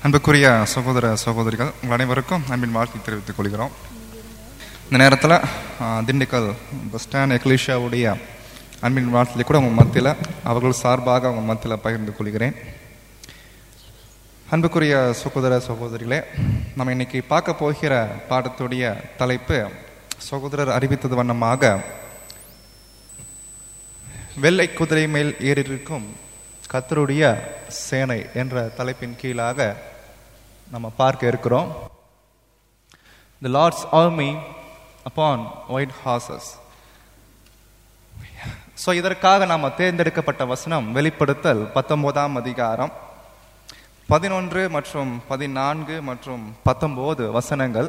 அன்புக்குரிய சகோதர சகோதரிகள் உங்கள் அனைவருக்கும் அன்பின் வாழ்த்தை தெரிவித்துக் கொள்கிறோம் இந்த நேரத்தில் திண்டுக்கல் பஸ் ஸ்டாண்ட் எக்லிஷாவுடைய அன்பின் வாழ்த்தை கூட உங்கள் மத்தியில் அவர்கள் சார்பாக உங்கள் மத்தியில் பகிர்ந்து கொள்கிறேன் அன்புக்குரிய சகோதர சகோதரிகளே நம்ம இன்னைக்கு பார்க்க போகிற பாடத்துடைய தலைப்பு சகோதரர் அறிவித்தது வண்ணமாக வெள்ளை குதிரை மேல் ஏறியிருக்கும் கத்தருடைய சேனை என்ற தலைப்பின் கீழாக நம்ம பார்க்க இருக்கிறோம் the lords army upon white horses so இதற்காக நாம் தேர்ந்தெடுக்கப்பட்ட வசனம் வெளிப்படுத்தல் பத்தொன்பதாம் அதிகாரம் பதினொன்று மற்றும் பதினான்கு மற்றும் பத்தொன்பது வசனங்கள்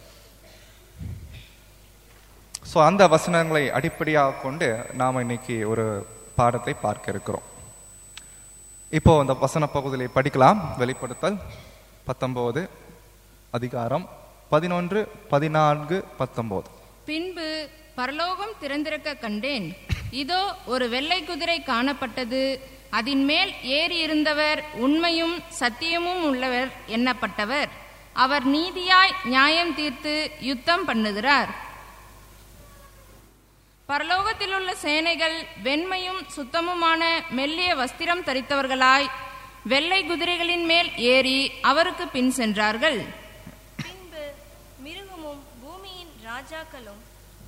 ஸோ அந்த வசனங்களை அடிப்படையாக கொண்டு நாம் இன்னைக்கு ஒரு பாடத்தை பார்க்க இருக்கிறோம் இப்போ அந்த வசன பகுதியை படிக்கலாம் வெளிப்படுத்தல் பத்தொன்பது அதிகாரம் பதினொன்று பதினான்கு பத்தொன்பது பின்பு பரலோகம் திறந்திருக்க கண்டேன் இதோ ஒரு வெள்ளை குதிரை காணப்பட்டது அதின் மேல் ஏறி இருந்தவர் உண்மையும் சத்தியமும் உள்ளவர் எண்ணப்பட்டவர் அவர் நீதியாய் நியாயம் தீர்த்து யுத்தம் பண்ணுகிறார் பரலோகத்தில் உள்ள சேனைகள் வெண்மையும் சுத்தமுமான மெல்லிய வஸ்திரம் தரித்தவர்களாய் வெள்ளை குதிரைகளின் மேல் ஏறி அவருக்கு பின் சென்றார்கள் பின்பு மிருகமும் பூமியின் ராஜாக்களும்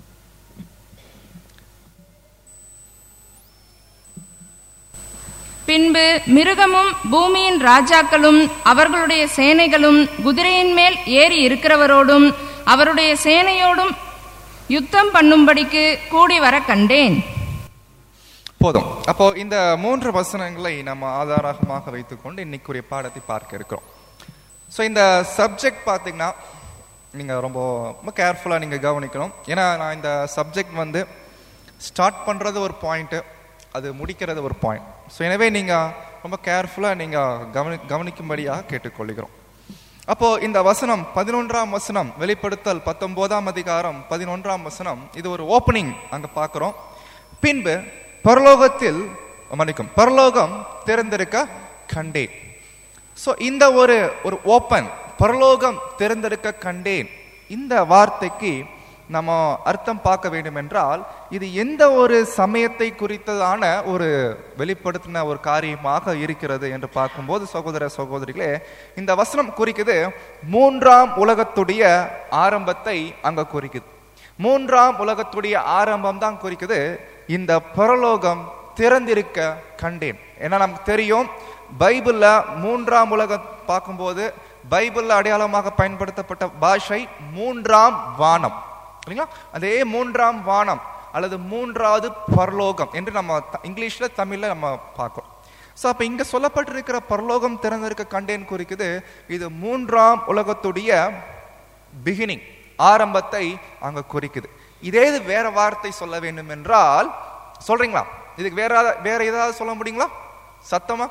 பின்பு மிருகமும் பூமியின் ராஜாக்களும் அவர்களுடைய சேனைகளும் குதிரையின் மேல் ஏறி இருக்கிறவரோடும் அவருடைய சேனையோடும் யுத்தம் பண்ணும்படிக்கு கூடி வர கண்டேன் போதும் அப்போ இந்த மூன்று வசனங்களை நம்ம ஆதாரமாக வைத்துக்கொண்டு இன்னைக்குரிய பாடத்தை பார்க்க இருக்கிறோம் ஸோ இந்த சப்ஜெக்ட் பார்த்தீங்கன்னா நீங்கள் ரொம்ப ரொம்ப கேர்ஃபுல்லாக நீங்கள் கவனிக்கணும் ஏன்னா நான் இந்த சப்ஜெக்ட் வந்து ஸ்டார்ட் பண்ணுறது ஒரு பாயிண்ட்டு அது முடிக்கிறது ஒரு பாயிண்ட் ஸோ எனவே நீங்கள் ரொம்ப கேர்ஃபுல்லாக நீங்கள் கவனி கவனிக்கும்படியாக கேட்டுக்கொள்கிறோம் அப்போ இந்த வசனம் பதினொன்றாம் வசனம் வெளிப்படுத்தல் பத்தொன்பதாம் அதிகாரம் பதினொன்றாம் வசனம் இது ஒரு ஓப்பனிங் அங்க பார்க்கிறோம் பின்பு பரலோகத்தில் மன்னிக்கும் பரலோகம் திறந்திருக்க கண்டேன் ஸோ இந்த ஒரு ஒரு ஓப்பன் பரலோகம் திறந்திருக்க கண்டேன் இந்த வார்த்தைக்கு நம்ம அர்த்தம் பார்க்க வேண்டும் என்றால் இது எந்த ஒரு சமயத்தை குறித்ததான ஒரு வெளிப்படுத்தின ஒரு காரியமாக இருக்கிறது என்று பார்க்கும்போது சகோதர சகோதரிகளே இந்த வசனம் குறிக்குது மூன்றாம் உலகத்துடைய ஆரம்பத்தை அங்க குறிக்குது மூன்றாம் உலகத்துடைய ஆரம்பம் தான் குறிக்குது இந்த பரலோகம் திறந்திருக்க கண்டேன் ஏன்னா நமக்கு தெரியும் பைபிள்ல மூன்றாம் உலகம் பார்க்கும்போது பைபிள்ல அடையாளமாக பயன்படுத்தப்பட்ட பாஷை மூன்றாம் வானம் இல்லைங்களா அதே மூன்றாம் வானம் அல்லது மூன்றாவது பரலோகம் என்று நம்ம த- இங்கிலீஷ்ல தமிழ்ல நம்ம பார்க்கிறோம் ஸோ அப்போ இங்க சொல்லப்பட்டிருக்கிற பரலோகம் திறந்திருக்க கண்டேன் குறிக்குது இது மூன்றாம் உலகத்துடைய பிகினிங் ஆரம்பத்தை அங்க குறிக்குது இதே இது வேற வார்த்தை சொல்ல வேண்டும் என்றால் சொல்றீங்களா இதுக்கு வேற ஏதா- வேற ஏதாவது சொல்ல முடியுங்களா சத்தமா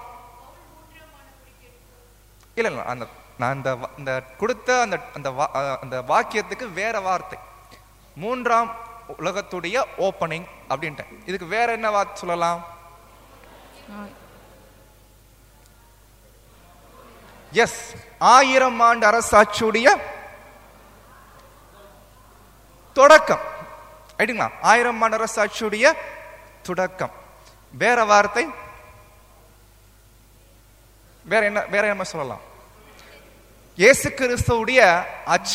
இல்ல இல்ல அந்த நான் இந்த வ- இந்த கொடுத்த அந்த அந்த வா- அஹ் அந்த வாக்கியத்துக்கு வேற வார்த்தை மூன்றாம் உலகத்துடைய ஓப்பனிங் அப்படின்ட்டேன் இதுக்கு வேற என்ன வார்த்தை சொல்லலாம் எஸ் ஆயிரம் ஆண்டு அரசாட்சியுடைய தொடக்கம் ரைட்டுங்களா ஆயிரம் ஆண்டு அரசாட்சியுடைய தொடக்கம் வேற வார்த்தை வேற என்ன வேற என்ன சொல்லலாம் இயேசு கிறிஸ்துவுடைய ஆட்சி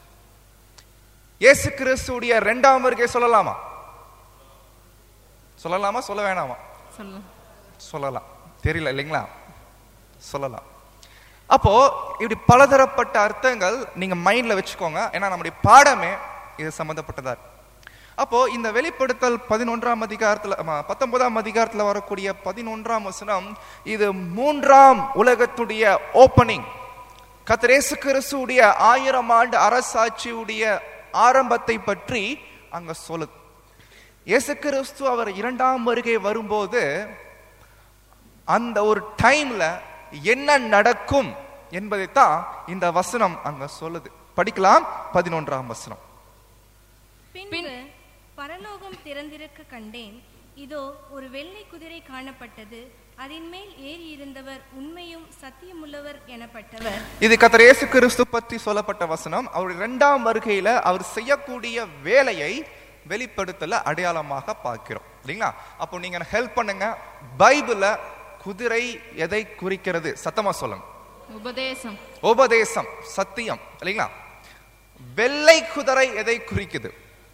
இயேசு கிறிஸ்துவுடைய இரண்டாம் வருகை சொல்லலாமா சொல்லலாமா சொல்ல வேணாமா சொல்லலாம் சொல்லலாம் தெரியல இல்லைங்களா சொல்லலாம் அப்போ இப்படி பலதரப்பட்ட அர்த்தங்கள் நீங்க மைண்ட்ல வச்சுக்கோங்க ஏன்னா நம்முடைய பாடமே இது சம்பந்தப்பட்டதா இருக்கு அப்போ இந்த வெளிப்படுத்தல் பதினொன்றாம் அதிகாரத்துல ஆமா, பத்தொன்பதாம் அதிகாரத்துல வரக்கூடிய பதினொன்றாம் வசனம் இது மூன்றாம் உலகத்துடைய ஓப்பனிங் கத்திரேசு கிறிஸ்துடைய ஆயிரம் ஆண்டு அரசாட்சியுடைய ஆரம்பத்தை பற்றி அங்க சொல்லுது இயேசு கிறிஸ்து அவர் இரண்டாம் வருகை வரும்போது அந்த ஒரு டைம்ல என்ன நடக்கும் என்பதைத்தான் இந்த வசனம் அங்க சொல்லுது படிக்கலாம் பதினொன்றாம் வசனம் பின்பு பரலோகம் திறந்திருக்க கண்டேன் இதோ ஒரு வெள்ளை குதிரை காணப்பட்டது அதன் மேல் ஏறி இருந்தவர் உண்மையும் சத்தியமுள்ளவர் எனப்பட்டவர் இது கர்த்தர் இயேசு கிறிஸ்து பற்றி சொல்லப்பட்ட வசனம் அவருடைய இரண்டாம் வருகையில அவர் செய்யக்கூடிய வேலையை வெளிப்படுத்தல அடையாளமாக பார்க்கிறோம் இல்லைங்களா அப்போ நீங்க ஹெல்ப் பண்ணுங்க பைபிள்ல குதிரை எதை குறிக்கிறது சத்தமா சொல்லுங்க உபதேசம் உபதேசம் சத்தியம் இல்லைங்களா வெள்ளை குதிரை எதை குறிக்குது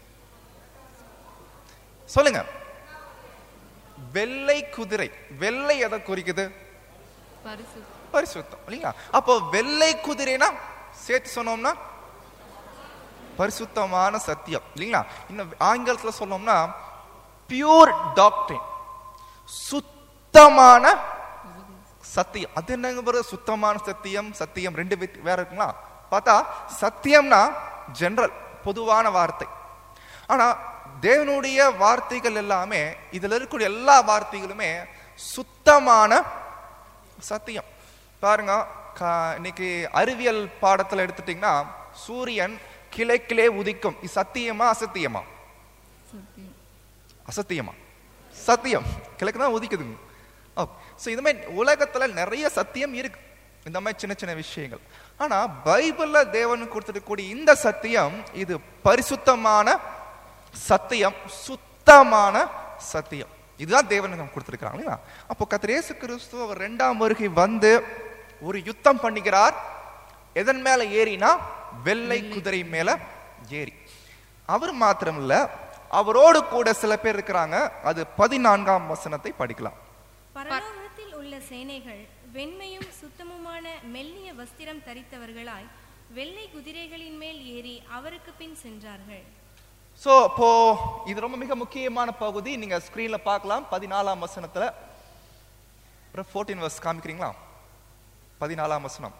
சொல்லுங்க வெள்ளை குதிரை வெள்ளை எதை குறிக்குது பரிசு பரிசுத்தம் இல்லைங்களா அப்போ வெள்ளை குதிரைனா சேர்த்து சொன்னோம்னா பரிசுத்தமான சத்தியம் இல்லைங்களா இன்னும் ஆங்கிலத்துல சொன்னோம்னா பியூர் டாக்டரின் சுத்தமான சத்தியம் அது என்னங்க bro? சுத்தமான சத்தியம் சத்தியம் ரெண்டு வித்- வேற இருக்குங்களா பார்த்தா சத்தியம்னா ஜெனரல் பொதுவான வார்த்தை ஆனா தேவனுடைய வார்த்தைகள் எல்லாமே இதுல இருக்கக்கூடிய எல்லா வார்த்தைகளுமே சுத்தமான சத்தியம் பாருங்க கா- இன்னைக்கு அறிவியல் பாடத்துல எடுத்துட்டீங்கன்னா சூரியன் கிழக்கிலே உதிக்கும் இது சத்தியமா அசத்தியமா சத்தியம் அசத்தியமா சத்தியம் கிழக்கு தான் உதிக்குதுங்க ஓ ஸோ இது மாதிரி உலகத்துல நிறைய சத்தியம் இருக்கு இந்த மாதிரி சின்ன சின்ன விஷயங்கள் ஆனா பைபிள்ல தேவன் கொடுத்திருக்கக்கூடிய இந்த சத்தியம் இது பரிசுத்தமான சத்தியம் சுத்தமான சத்தியம் இதுதான் தேவன் நமக்கு கொடுத்திருக்காங்க இல்லையா அப்போ கர்த்தர் இயேசு கிறிஸ்து அவர் ரெண்டாம் வருகை வந்து ஒரு யுத்தம் பண்ணுகிறார் எதன் மேல ஏறினா வெள்ளை குதிரை மேல ஏறி அவர் மாத்திரம் இல்ல அவரோடு கூட சில பேர் இருக்கிறாங்க அது பதினான்காம் வசனத்தை படிக்கலாம் பரலோகத்தில் உள்ள சேனைகள் வெண்மையும் சுத்தமுமான மெல்லிய வஸ்திரம் தரித்தவர்களாய் வெள்ளை குதிரைகளின் மேல் ஏறி அவருக்கு பின் சென்றார்கள் சோ இப்போ இது ரொம்ப மிக முக்கியமான பகுதி நீங்க ஸ்கிரீன்ல பார்க்கலாம் பதினாலாம் வசனத்துல ஃபோர்டீன் வர்ஸ் காமிக்கிறீங்களா பதினாலாம் வசனம்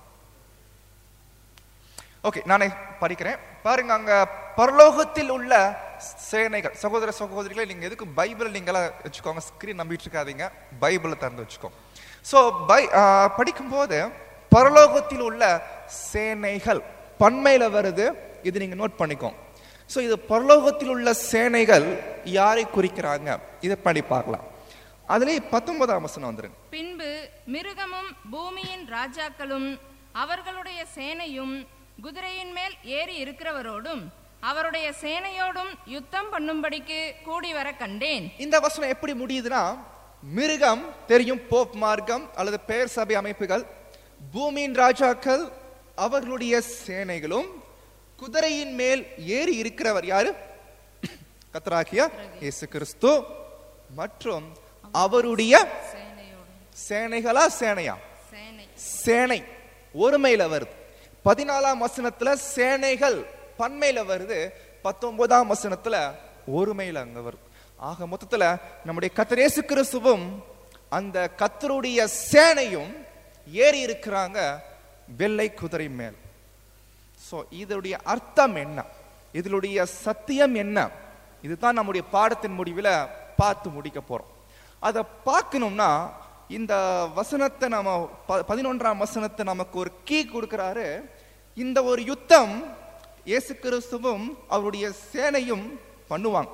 ஓகே நானே படிக்கிறேன் பாருங்க அங்க பரலோகத்தில் உள்ள சேனைகள் சகோதர சகோதரிகளை நீங்க எதுக்கு பைபிள் நீங்களா வச்சுக்கோங்க ஸ்கிரீன் நம்பிட்டு இருக்காதீங்க பைபிளை திறந்து வச்சுக்கோங்க ஸோ பை ஆஹ், படிக்கும்போது பரலோகத்தில் உள்ள சேனைகள் பன்மையில வருது இது நீங்க நோட் பண்ணிக்கோங்க ஸோ இது பரலோகத்தில் உள்ள சேனைகள் யாரை குறிக்கிறாங்க இதை படி பார்க்கலாம் அதுலேயே பத்தொன்பதாம் வசனம் வந்துருங்க பின்பு மிருகமும் பூமியின் ராஜாக்களும் அவர்களுடைய சேனையும் குதிரையின் மேல் ஏறி இருக்கிறவரோடும் அவருடைய சேனையோடும் யுத்தம் பண்ணும்படிக்கு கூடி வர கண்டேன் இந்த வசனம் எப்படி முடியுதுன்னா மிருகம் தெரியும் போப் மார்க்கம் அல்லது பெயர் சபை அமைப்புகள் பூமியின் ராஜாக்கள் அவர்களுடைய சேனைகளும் குதிரையின் மேல் ஏறி இருக்கிறவர் யாரு கத்தராகிய இயேசு கிறிஸ்து மற்றும் அவருடைய சேனையோடும் சேனைகளா சேனையா சேனை சேனை ஒருமையில வருது பதினாலாம் வசனத்துல சேனைகள் பன்மையில வருது பத்தொன்பதாம் வசனத்துல ஒருமையில அங்க வருது ஆக மொத்தத்துல நம்முடைய கத்தரேசு கிறிஸ்துவும் அந்த கத்தருடைய சேனையும் ஏறி இருக்கிறாங்க வெள்ளை குதிரை மேல் சோ இதனுடைய அர்த்தம் என்ன இதனுடைய சத்தியம் என்ன இதுதான் நம்முடைய பாடத்தின் முடிவில் பார்த்து முடிக்க போறோம் அதை பார்க்கணும்னா இந்த வசனத்தை நம்ம ப- பதினொன்றாம் வசனத்தை நமக்கு ஒரு கீ கொடுக்கிறாரு இந்த ஒரு யுத்தம் இயேசு கிறிஸ்துவும் அவருடைய சேனையும் பண்ணுவாங்க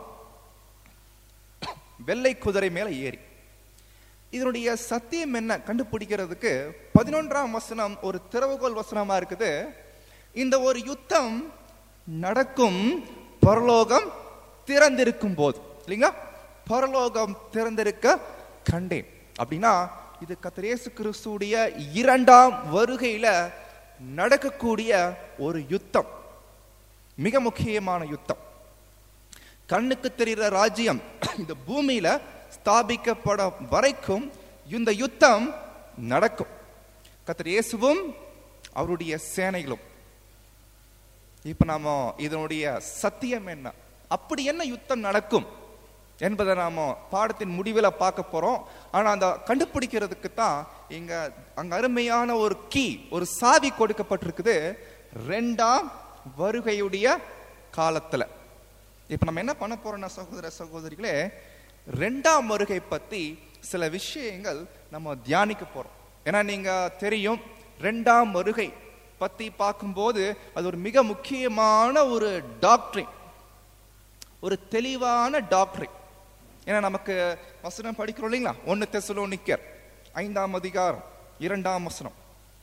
வெள்ளை குதிரை மேல ஏறி இதனுடைய சத்தியம் என்ன கண்டுபிடிக்கிறதுக்கு பதினொன்றாம் வசனம் ஒரு திறவுகோல் வசனமா இருக்குது இந்த ஒரு யுத்தம் நடக்கும் பரலோகம் திறந்திருக்கும் போது இல்லைங்களா பரலோகம் திறந்திருக்க கண்டேன் அப்படின்னா இது கர்த்தர் இயேசு கிறிஸ்துடைய இரண்டாம் வருகையில நடக்கக்கூடிய ஒரு யுத்தம் மிக முக்கியமான யுத்தம் கண்ணுக்கு தெரிகிற ராஜ்யம் இந்த பூமியில ஸ்தாபிக்கப்பட வரைக்கும் இந்த யுத்தம் நடக்கும் கர்த்தர் இயேசுவும் அவருடைய சேனைகளும் இப்ப நாம இதனுடைய சத்தியம் என்ன அப்படி என்ன யுத்தம் நடக்கும் என்பதை நாம பாடத்தின் முடிவில் பார்க்க போறோம் ஆனா அந்த கண்டுபிடிக்கிறதுக்கு தான் இங்க அங்க அருமையான ஒரு கீ ஒரு சாவி கொடுக்கப்பட்டிருக்குது ரெண்டாம் வருகையுடைய காலத்துல இப்ப நம்ம என்ன பண்ண போறோம்னா சகோதர சகோதரிகளே ரெண்டாம் வருகை பத்தி சில விஷயங்கள் நம்ம தியானிக்க போறோம் ஏன்னா நீங்க தெரியும் ரெண்டாம் வருகை பத்தி பார்க்கும்போது அது ஒரு மிக முக்கியமான ஒரு டாக்டரின் ஒரு தெளிவான டாக்டரின் ஏன்னா நமக்கு வசனம் படிக்கிறோம் இல்லைங்களா ஒன்னு தெசலோனிக்கர் ஐந்தாம் அதிகாரம் இரண்டாம் வசனம்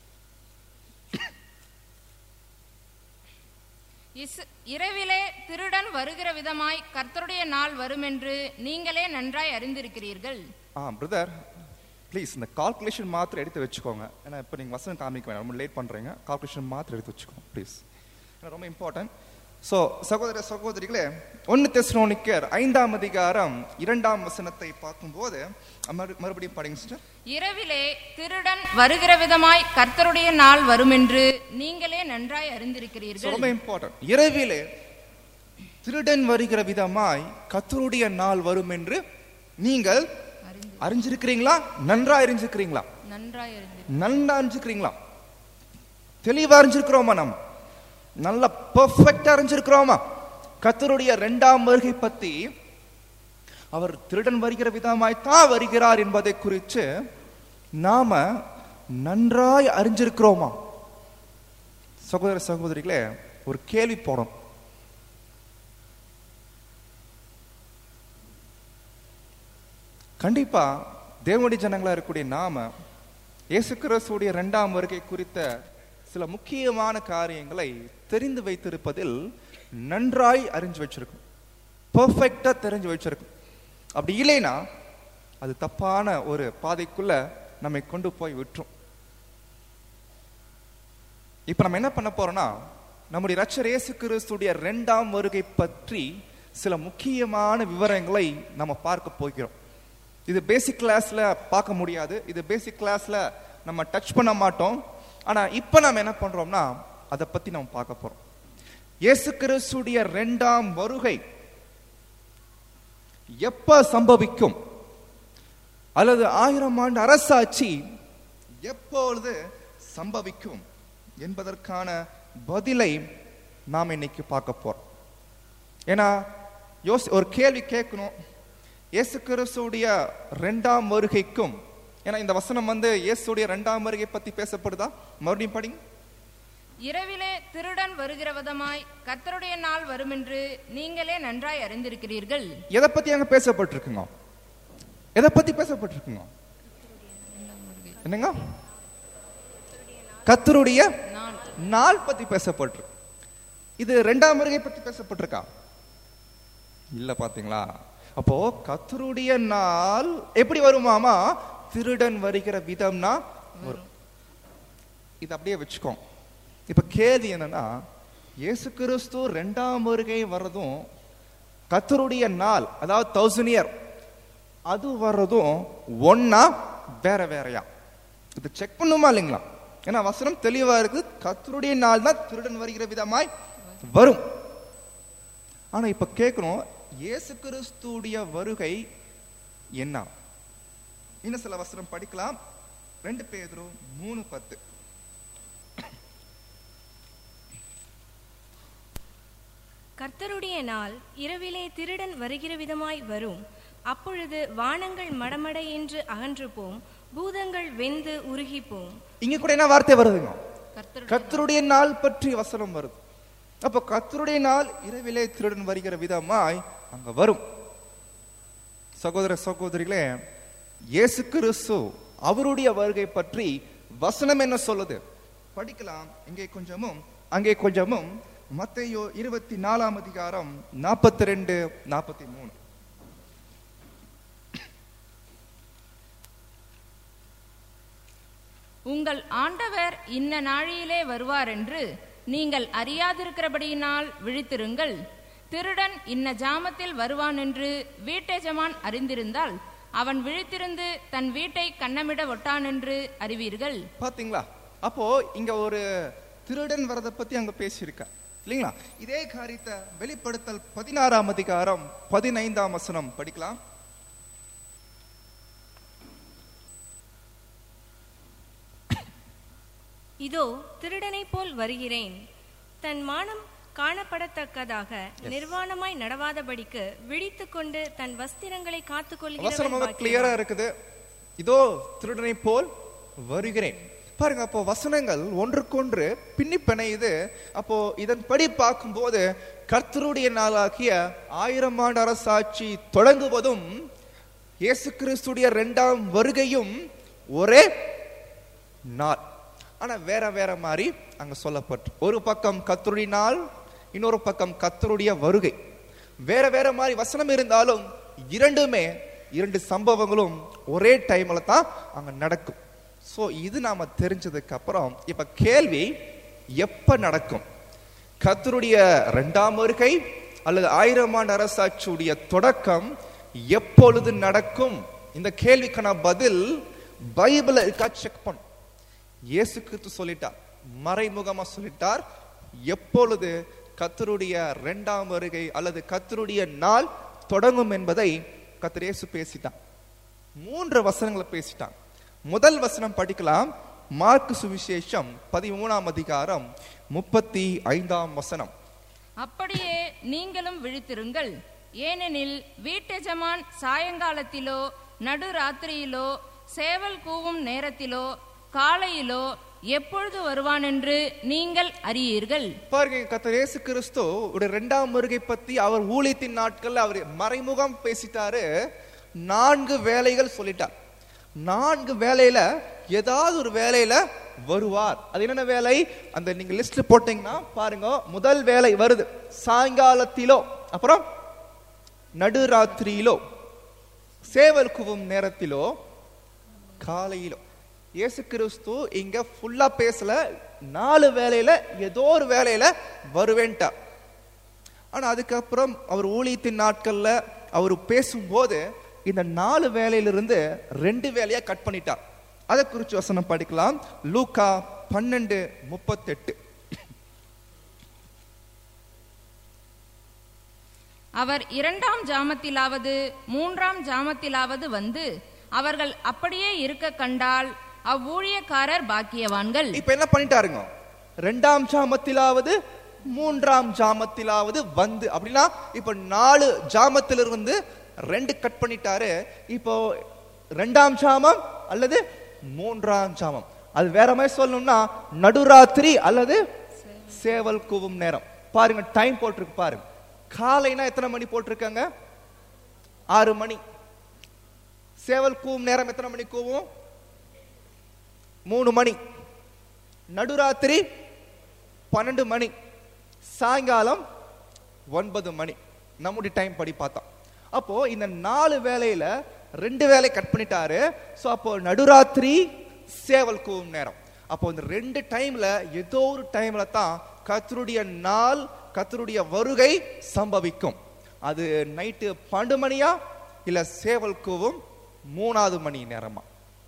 இஸ்- இரவிலே திருடன் வருகிற விதமாய் கர்த்தருடைய நாள் வருமென்று நீங்களே நன்றாய் அறிந்திருக்கிறீர்கள் ஆ பிரதர் ப்ளீஸ் இந்த கால்குலேஷன் மாத்திரம் எடுத்து வச்சுக்கோங்க ஏன்னா இப்போ நீங்கள் வசனம் காமிக்க வேணாம் ரொம்ப லேட் பண்ணுறீங்க கால்குலேஷன் மாத்திரம் எடுத்து வச்சுக்கோங்க ப்ளீஸ் ஏன்னா ரொம்ப இம்பார்ட்டன்ட் ஸோ சகோதர சகோதரிகளே ஒன்று தெஸ்னோனிக்கர் ஐந்தாம் அதிகாரம் இரண்டாம் வசனத்தை பார்க்கும்போது மறு மறுபடியும் படிங்க sister. இரவிலே திருடன் வருகிற விதமாய் கர்த்தருடைய நாள் வருமென்று நீங்களே நன்றாய் So, அறிந்திருக்கிறீர்கள் ரொம்ப இம்பார்ட்டன்ட் இரவிலே திருடன் வருகிற விதமாய் கத்தருடைய நாள் வரும் என்று நீங்கள் அறிந்து அறிஞ்சிருக்கிறீங்களா நன்றா அறிஞ்சிருக்கிறீங்களா நன்றாய் அறிந்து நல்லா அறிஞ்சிருக்கிறீங்களா தெளிவா அறிஞ்சிருக்கிறோமா நம்ம நல்ல பெர்ஃபெக்டா அறிஞ்சிருக்கிறோமா கத்தருடைய இரண்டாம் வருகை பத்தி அவர் திருடன் வருகிற விதமாய் தான் வருகிறார் என்பதை குறித்து நாம நன்றாய் அறிஞ்சிருக்கிறோமா சகோதர சகோதரிகளே ஒரு கேள்வி போடும் கண்டிப்பா தேவனுடைய ஜனங்களா இருக்கக்கூடிய நாம இயேசு கிறிஸ்துடைய இரண்டாம் வருகை குறித்த சில முக்கியமான காரியங்களை தெரிந்து வைத்திருப்பதில் நன்றாய் அறிஞ்சு வச்சிருக்கும் பெர்ஃபெக்டா தெரிஞ்சு வச்சிருக்கும் அப்படி இல்லைன்னா அது தப்பான ஒரு பாதைக்குள்ள நம்மை கொண்டு போய் விட்டுரும் இப்ப நம்ம என்ன பண்ண போறோம்னா நம்முடைய ரட்சர் இயேசு கிறிஸ்துடைய இரண்டாம் வருகை பற்றி சில முக்கியமான விவரங்களை நம்ம பார்க்க போகிறோம் இது பேசிக் கிளாஸ்ல பார்க்க முடியாது இது பேசிக் கிளாஸ்ல நம்ம டச் பண்ண மாட்டோம் ஆனா இப்ப நம்ம என்ன பண்றோம்னா அதை பத்தி நம்ம பார்க்க போறோம் இயேசு கிறிஸ்துடைய இரண்டாம் வருகை எப்ப சம்பவிக்கும் அல்லது ஆயிரம் ஆண்டு அரசாட்சி எப்பொழுது சம்பவிக்கும் என்பதற்கான பதிலை நாம் இன்னைக்கு பார்க்க போறோம் ஏன்னா யோசி ஒரு கேள்வி கேட்கணும் இயேசு கிறிஸ்துடைய ரெண்டாம் வருகைக்கும் ஏன்னா இந்த வசனம் வந்து இயேசுடைய ரெண்டாம் வருகை பத்தி பேசப்படுதா மறுபடியும் படிங்க இரவிலே திருடன் வருகிற விதமாய் கர்த்தருடைய நாள் வருமென்று நீங்களே நன்றாய் அறிந்திருக்கிறீர்கள் எதை பத்தி அங்க பேசப்பட்டிருக்குங்க எதை பத்தி பேசப்பட்டிருக்குங்க என்னங்க கத்தருடைய நாள் நாள் பத்தி பேசப்பட்டிருக்கு இது ரெண்டாம் வருகை பத்தி பேசப்பட்டிருக்கா இல்ல பாத்தீங்களா அப்போ கத்தருடைய நாள் எப்படி வருமாமா திருடன் வருகிற விதம்னா வரும் இது அப்படியே வச்சுக்கோ இப்ப கேள்வி என்னன்னா இயேசு கிறிஸ்து ரெண்டாம் வருகை வர்றதும் கத்தருடைய நாள் அதாவது தௌசண்ட் இயர் அது வர்றதும் ஒன்னா வேற வேறயா இது செக் பண்ணுமா இல்லைங்களா ஏன்னா வசனம் தெளிவா இருக்கு கத்தருடைய நாள் தான் திருடன் வருகிற விதமாய் வரும் ஆனா இப்ப கேட்கணும் இயேசு கிறிஸ்துடைய வருகை என்ன இன்னும் சில வசனம் படிக்கலாம் ரெண்டு பேதரும் மூணு பத்து கர்த்தருடைய நாள் இரவிலே திருடன் வருகிற விதமாய் வரும் அப்பொழுது வானங்கள் மடமட என்று அகன்று போம் பூதங்கள் வெந்து உருகி போம் இங்க கூட என்ன வார்த்தை வருதுங்க கர்த்தருடைய கத்தருடைய நாள் பற்றி வசனம் வருது அப்ப கத்தருடைய நாள் இரவிலே திருடன் வருகிற விதமாய் அங்க வரும் சகோதர சகோதரிகளே இயேசு கிறிஸ்து அவருடைய வருகை பற்றி வசனம் என்ன சொல்லுது படிக்கலாம் இங்கே கொஞ்சமும் அங்கே கொஞ்சமும் மத்தேயு இருபத்தி நாலாம் அதிகாரம் நாற்பத்தி ரெண்டு நாற்பத்தி மூணு உங்கள் ஆண்டவர் இன்ன நாழியிலே வருவார் என்று நீங்கள் அறியாதிருக்கிறபடியினால் விழித்திருங்கள் திருடன் இன்ன ஜாமத்தில் வருவான் என்று வீட்டெஜமான் அறிந்திருந்தால் அவன் விழித்திருந்து தன் வீட்டை கண்ணமிட ஒட்டான் என்று அறிவீர்கள் பாத்தீங்களா அப்போ இங்க ஒரு திருடன் வரதை பத்தி அங்க பேசியிருக்க இல்லைங்களா இதே காரியத்தை வெளிப்படுத்தல் பதினாறாம் அதிகாரம் பதினைந்தாம் வசனம் படிக்கலாம் இதோ திருடனைப் போல் வருகிறேன் தன் மானம் காணப்படத்தக்கதாக நிர்வாணமாய் நடவாதபடிக்கு விழித்துக்கொண்டு தன் வஸ்திரங்களை வசனம் காத்துக்கொள்கிறவன் ரொம்ப பாக்கியவான். கிளியரா இருக்குது இதோ திருடனை போல் வருகிறேன் பாருங்க அப்போ வசனங்கள் ஒன்றுக்கொன்று பின்னி பிணையுது அப்போ இதன்படி பார்க்கும்போது கர்த்தருடைய நாளாகிய ஆயிரம் ஆண்டு அரசாட்சி தொடங்குவதும் இயேசு கிறிஸ்துடைய இரண்டாம் வருகையும் ஒரே நாள் ஆனா வேற வேற மாதிரி அங்க சொல்லப்பட்டு ஒரு பக்கம் கத்தருடைய நாள் இன்னொரு பக்கம் கத்தருடைய வருகை வேற வேற மாதிரி வசனம் இருந்தாலும் இரண்டுமே இரண்டு சம்பவங்களும் ஒரே டைம்ல தான் அங்க நடக்கும் சோ இது நாம தெரிஞ்சதுக்கு அப்புறம் இப்ப கேள்வி எப்ப நடக்கும் கத்தருடைய இரண்டாம் வருகை அல்லது ஆயிரம் ஆண்டு அரசாட்சியுடைய தொடக்கம் எப்பொழுது நடக்கும் இந்த கேள்விக்கான பதில் பைபிளை இருக்கா செக் பண்ணும் இயேசு கிறிஸ்து சொல்லிட்டார் மறைமுகமா சொல்லிட்டார் எப்பொழுது கத்தருடைய இரண்டாம் வருகை அல்லது கத்தருடைய நாள் தொடங்கும் என்பதை கத்தர் இயேசு பேசிட்டான் மூன்று வசனங்களை பேசிட்டான் முதல் வசனம் படிக்கலாம் மார்க்கு சுவிசேஷம் பதிமூணாம் அதிகாரம் முப்பத்தி ஐந்தாம் வசனம் அப்படியே நீங்களும் விழித்திருங்கள் ஏனெனில் வீட்டெஜமான் சாயங்காலத்திலோ நடுராத்திரியிலோ சேவல் கூவும் நேரத்திலோ காலையிலோ எப்பொழுது வருவான் என்று நீங்கள் அறியீர்கள் பாருங்க கத்தர் இயேசு கிறிஸ்து உடைய இரண்டாம் வருகை பத்தி அவர் ஊழியத்தின் நாட்கள்ல அவர் மறைமுகம் பேசிட்டாரு நான்கு வேலைகள் சொல்லிட்டார் நான்கு வேலையில ஏதாவது ஒரு வேலையில வருவார் அது என்னென்ன வேலை அந்த நீங்க லிஸ்ட் போட்டீங்கன்னா பாருங்க முதல் வேலை வருது சாயங்காலத்திலோ அப்புறம் நடுராத்திரியிலோ சேவல் குவும் நேரத்திலோ காலையிலோ இயேசு கிறிஸ்து இங்க ஃபுல்லா பேசல நாலு வேலையில ஏதோ ஒரு வேலையில வருவேன்ட்டார் ஆனா அதுக்கப்புறம் அவர் ஊழியத்தின் நாட்கள்ல அவர் பேசும்போது இந்த நாலு வேலையிலிருந்து ரெண்டு வேலையா கட் பண்ணிட்டார் அதை குறிச்சு வசனம் படிக்கலாம் லூக்கா பன்னெண்டு முப்பத்தெட்டு அவர் இரண்டாம் ஜாமத்திலாவது மூன்றாம் ஜாமத்திலாவது வந்து அவர்கள் அப்படியே இருக்க கண்டால் அவ்வூழியக்காரர் பாக்கியவான்கள் இப்ப என்ன பண்ணிட்டாருங்க ரெண்டாம் ஜாமத்திலாவது மூன்றாம் ஜாமத்திலாவது வந்து அப்படின்னா இப்ப நாலு ஜாமத்திலிருந்து ரெண்டு கட் பண்ணிட்டாரு இப்போ ரெண்டாம் ஜாமம் அல்லது மூன்றாம் ஜாமம் அது வேற மாதிரி சொல்லணும்னா நடுராத்திரி அல்லது சேவல் கூவும் நேரம் பாருங்க டைம் போட்டிருக்கு பாருங்க காலைனா எத்தனை மணி போட்டிருக்காங்க ஆறு மணி சேவல் கூவும் நேரம் எத்தனை மணி கூவும் மூணு மணி நடுராத்திரி பன்னெண்டு மணி சாயங்காலம் ஒன்பது மணி நம்முடைய டைம் படி பார்த்தோம் அப்போ இந்த நாலு வேலையில ரெண்டு வேலை கட் பண்ணிட்டாரு ஸோ அப்போ நடுராத்திரி சேவல் கூவும் நேரம் அப்போ இந்த ரெண்டு டைம்ல ஏதோ ஒரு டைம்ல தான் கத்தருடைய நாள் கத்தருடைய வருகை சம்பவிக்கும் அது நைட்டு பன்னெண்டு மணியா இல்ல சேவல் கூவும் மூணாவது மணி நேரமா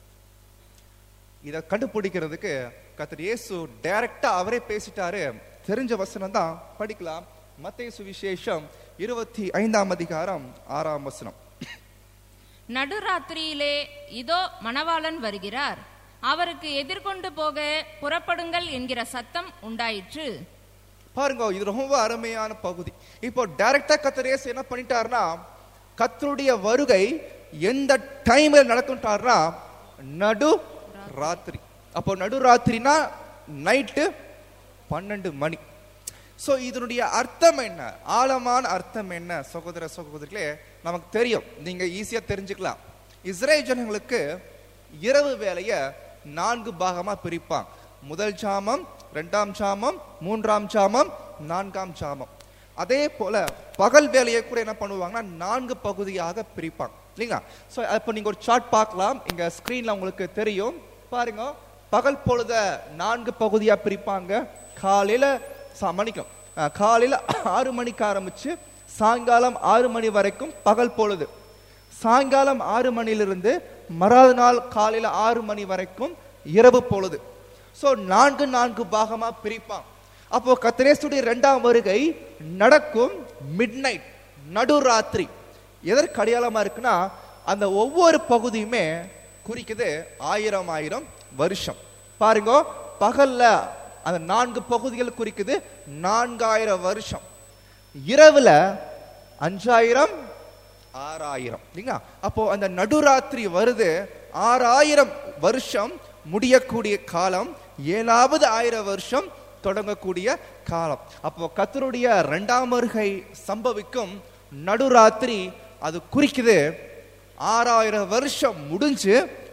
இதை கண்டுபிடிக்கிறதுக்கு கத்தர் இயேசு டைரக்டா அவரே பேசிட்டாரு தெரிஞ்ச வசனம் தான் படிக்கலாம் மத்தேயு சுவிசேஷம் இருபத்தி ஐந்தாம் அதிகாரம் ஆறாம் வசனம் நடுராத்திரியிலே இதோ மணவாளன் வருகிறார் அவருக்கு எதிர்கொண்டு போக புறப்படுங்கள் என்கிற சத்தம் உண்டாயிற்று பாருங்க இது ரொம்ப அருமையான பகுதி இப்போ டைரக்டா கத்தர் இயேசு என்ன பண்ணிட்டாருன்னா கத்தருடைய வருகை எந்த டைம்ல நடக்கும்ட்டாருன்னா நடு ராத்திரி அப்போ நடு ராத்திரினா நைட்டு பன்னெண்டு மணி சோ இதனுடைய அர்த்தம் என்ன ஆழமான அர்த்தம் என்ன சகோதர சகோதரிகளே நமக்கு தெரியும் நீங்க ஈஸியா தெரிஞ்சுக்கலாம் இஸ்ரேல் ஜனங்களுக்கு இரவு வேலைய நான்கு பாகமா பிரிப்பாங்க முதல் சாமம் ரெண்டாம் சாமம் மூன்றாம் சாமம் நான்காம் சாமம் அதே போல பகல் வேலையை கூட என்ன பண்ணுவாங்கன்னா நான்கு பகுதியாக பிரிப்பாங்க இல்லைங்களா ஸோ இப்போ நீங்க ஒரு சார்ட் பார்க்கலாம் இங்க ஸ்கிரீன்ல உங்களுக்கு தெரியும் பாருங்க பகல் பொழுத நான்கு பகுதியா பிரிப்பாங்க காலையில ச- மணிக்கும் அஹ், காலையில ஆறு மணிக்கு ஆரம்பிச்சு சாயங்காலம் ஆறு மணி வரைக்கும் பகல் பொழுது சாயங்காலம் ஆறு மணிலிருந்து மறாவது நாள் காலையில ஆறு மணி வரைக்கும் இரவு பொழுது சோ நான்கு நான்கு பாகமா பிரிப்பான் அப்போ கத்திரேசுடைய இரண்டாம் வருகை நடக்கும் மிட் நைட் நடுராத்திரி எதற்கு அடையாளமா இருக்குன்னா அந்த ஒவ்வொரு பகுதியுமே குறிக்குது ஆயிரம் ஆயிரம் வருஷம் பாருங்க பகல்ல அந்த நான்கு பகுதிகள் குறிக்குது நான்காயிரம் வருஷம் இரவுல அஞ்சாயிரம் ஆறாயிரம் இல்லைங்களா அப்போ அந்த நடுராத்திரி வருது ஆறாயிரம் வருஷம் முடியக்கூடிய காலம் ஏழாவது ஆயிரம் வருஷம் தொடங்கக்கூடிய காலம் அப்போ கத்தருடைய இரண்டாம் வருகை சம்பவிக்கும் நடுராத்திரி அது குறிக்குது ஆறாயிரம் வருஷம் முடிஞ்சு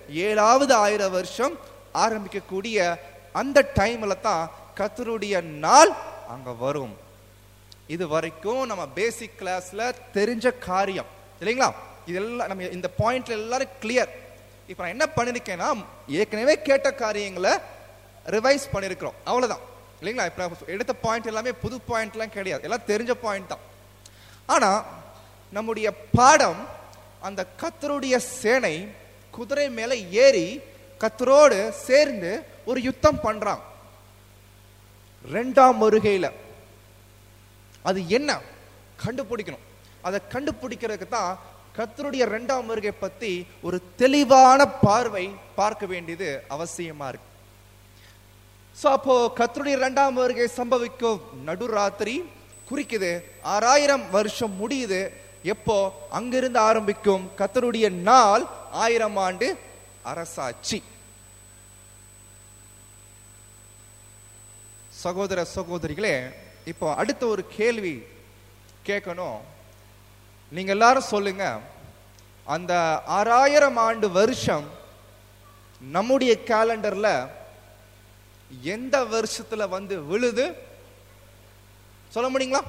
ஏழாவது ஆயிரம் வருஷம் ஆரம்பிக்கக்கூடிய அந்த டைம்ல தான் கத்தருடைய நாள் அங்க வரும் இது வரைக்கும் நம்ம பேசிக் கிளாஸ்ல தெரிஞ்ச காரியம் இல்லைங்களா இதெல்லாம் நம்ம இந்த பாயிண்ட்ல எல்லாரும் கிளியர் இப்போ நான் என்ன பண்ணிருக்கேன்னா ஏற்கனவே கேட்ட காரியங்களை ரிவைஸ் பண்ணிருக்கிறோம் அவ்வளவுதான் இல்லைங்களா இப்போ நான் எடுத்த பாயிண்ட் எல்லாமே புது பாயிண்ட்லாம் கிடையாது எல்லாம் தெரிஞ்ச பாயிண்ட் தான் ஆனா நம்முடைய பாடம் அந்த கத்தருடைய சேனை குதிரை மேல ஏறி கத்தரோடு சேர்ந்து ஒரு யுத்தம் பண்றாங்க ரெண்டாம் வருகையில அது என்ன கண்டுபிடிக்கணும் அதை கண்டுபிடிக்கிறதுக்கு தான் கத்தருடைய ரெண்டாம் வருகை பத்தி ஒரு தெளிவான பார்வை பார்க்க வேண்டியது அவசியமா இருக்கு சோ அப்போ கத்தருடைய இரண்டாம் வருகை சம்பவிக்கும் நடுராத்திரி குறிக்குது ஆறாயிரம் வருஷம் முடியுது எப்போ அங்கிருந்து ஆரம்பிக்கும் கத்தருடைய நாள் ஆயிரம் ஆண்டு அரசாட்சி சகோதர சகோதரிகளே இப்போ அடுத்த ஒரு கேள்வி கேட்கணும் நீங்க எல்லாரும் சொல்லுங்க அந்த ஆறாயிரம் ஆண்டு வருஷம் நம்முடைய கேலண்டர்ல எந்த வருஷத்துல வந்து விழுது சொல்ல முடியுங்களா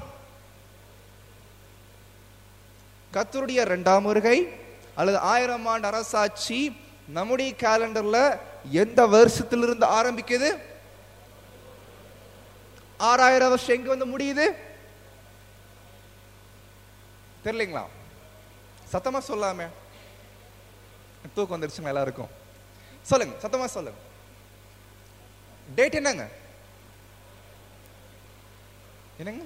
கத்தருடைய ரெண்டாம் வருகை அல்லது ஆயிரம் ஆண்டு அரசாட்சி நம்முடைய கேலண்டர்ல எந்த வருஷத்திலிருந்து ஆரம்பிக்குது ஆறாயிரம் வருஷம் எங்க வந்து முடியுது தெரியலீங்களா சத்தமா சொல்லாமே தூக்கம் வந்துருச்சுங்க எல்லாருக்கும் சொல்லுங்க சத்தமா சொல்லுங்க டேட் என்னங்க என்னங்க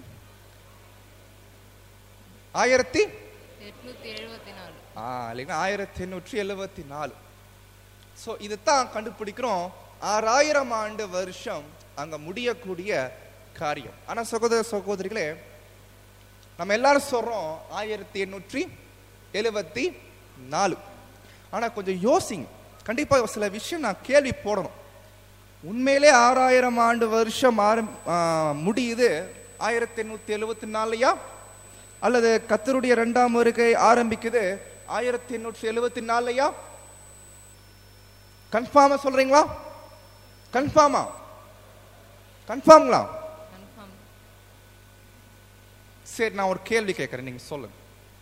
ஆயிரத்தி எட்நூத்தி எழுபத்தி நாலு ஆ இல்லைங்களா ஆயிரத்தி எண்ணூற்றி எழுபத்தி நாலு ஸோ இதுதான் கண்டுபிடிக்கிறோம் ஆறாயிரம் ஆண்டு வருஷம் அங்க முடியக்கூடிய காரியம் ஆனா சகோதர சகோதரிகளே நம்ம எல்லாரும் சொல்றோம் ஆயிரத்தி எண்ணூற்றி எழுபத்தி நாலு ஆனா கொஞ்சம் யோசிங்க கண்டிப்பா சில விஷயம் நான் கேள்வி போடணும் உண்மையிலே ஆறாயிரம் ஆண்டு வருஷம் ஆரம் ஆ, முடியுது ஆயிரத்தி எண்ணூத்தி எழுபத்தி நாலுலையா அல்லது கத்தருடைய இரண்டாம் வருகை ஆரம்பிக்குது ஆயிரத்தி எண்ணூற்றி எழுபத்தி நாலுலையா கன்ஃபார்மா சொல்றீங்களா கன்ஃபார்மா கன்ஃபார்ங்களா கன்ஃபார்ம் சரி நான் ஒரு கேள்வி கேட்கறேன் நீங்க சொல்லுங்க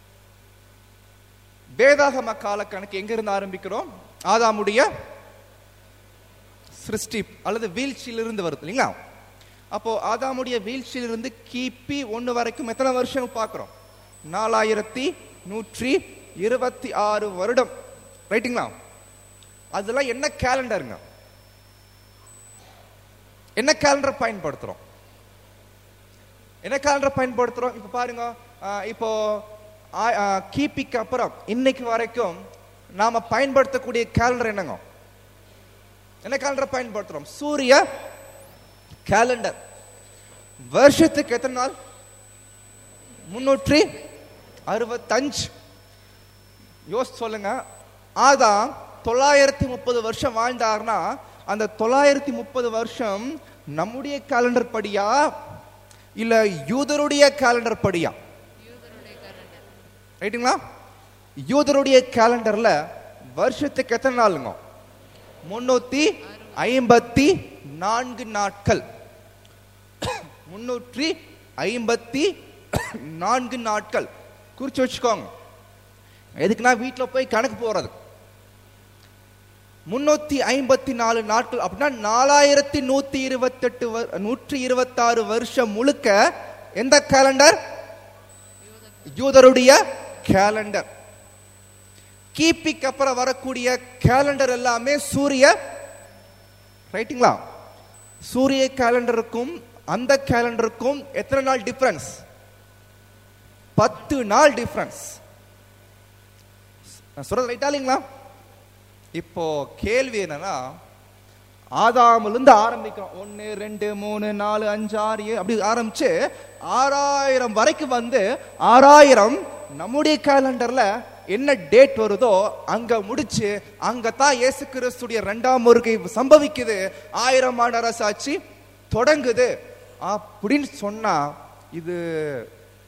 வேதாகம கால கணக்கு எங்க இருந்து ஆரம்பிக்கிறோம் ஆதாமுடைய சிருஷ்டி அல்லது வீழ்ச்சியிலிருந்து வருது இல்லைங்களா அப்போ ஆதாமுடைய வீழ்ச்சியிலிருந்து கிபி ஒன்னு வரைக்கும் எத்தனை வருஷம் பார்க்கிறோம் நாலாயிரத்தி நூற்றி இருபத்தி ஆறு வருடம் ரைட்டுங்களா அதெல்லாம் என்ன கேலண்டருங்க என்ன கேலண்டர் பயன்படுத்துறோம் என்ன கேலண்டர் பயன்படுத்துறோம் இப்போ பாருங்க ஆஹ் இப்போ ஆ- ஆஹ் கிபிக்கு அப்புறம் இன்னைக்கு வரைக்கும் நாம பயன்படுத்தக்கூடிய கேலண்டர் என்னங்க என்ன கேலண்டர் பயன்படுத்துறோம் சூரிய கேலண்டர் வருஷத்துக்கு எத்தனை நாள் முன்னூற்றி அறுபத்தஞ்சு யோசிச்சு சொல்லுங்க ஆதாம் தொள்ளாயிரத்தி முப்பது வருஷம் வாழ்ந்தார்னா அந்த தொள்ளாயிரத்தி முப்பது வருஷம் நம்முடைய கேலண்டர் படியா இல்ல யூதருடைய கேலண்டர் படியா ரைட்டுங்களா யூதருடைய கேலண்டர்ல வருஷத்துக்கு எத்தனை நாளுங்க முன்னூத்தி ஐம்பத்தி நான்கு நாட்கள் முன்னூற்றி ஐம்பத்தி நான்கு நாட்கள் குறிச்சு வச்சுக்கோங்க எதுக்குன்னா வீட்டுல போய் கணக்கு போறது முன்னூத்தி ஐம்பத்தி நாலு நாட்கள் அப்படின்னா நாலாயிரத்தி நூத்தி இருபத்தெட்டு நூற்றி இருபத்தாறு வருஷம் முழுக்க எந்த கேலண்டர் யூதருடைய கேலண்டர் கிபிக்கு அப்புறம் வரக்கூடிய கேலண்டர் எல்லாமே சூரிய ரைட்டுங்களா சூரிய கேலண்டருக்கும் அந்த கேலண்டருக்கும் எத்தனை நாள் டிஃபரன்ஸ் பத்து நாள் டிஃபரன்ஸ் நான் சொல்றது ரைட்டா இல்லைங்களா இப்போ கேள்வி என்னன்னா ஆதாமிலிருந்து ஆரம்பிக்கிறோம் ஒன்று ரெண்டு மூணு நாலு அஞ்சு ஆறு ஏழு அப்படி ஆரம்பிச்சு ஆறாயிரம் வரைக்கும் வந்து ஆறாயிரம் நம்முடைய கேலண்டர்ல என்ன டேட் வருதோ அங்க முடிச்சு அங்க தான் இயேசு கிறிஸ்துடைய ரெண்டாம் வருகை சம்பவிக்குது ஆயிரம் ஆண்டு அரசாட்சி தொடங்குது அப்படின்னு சொன்னா இது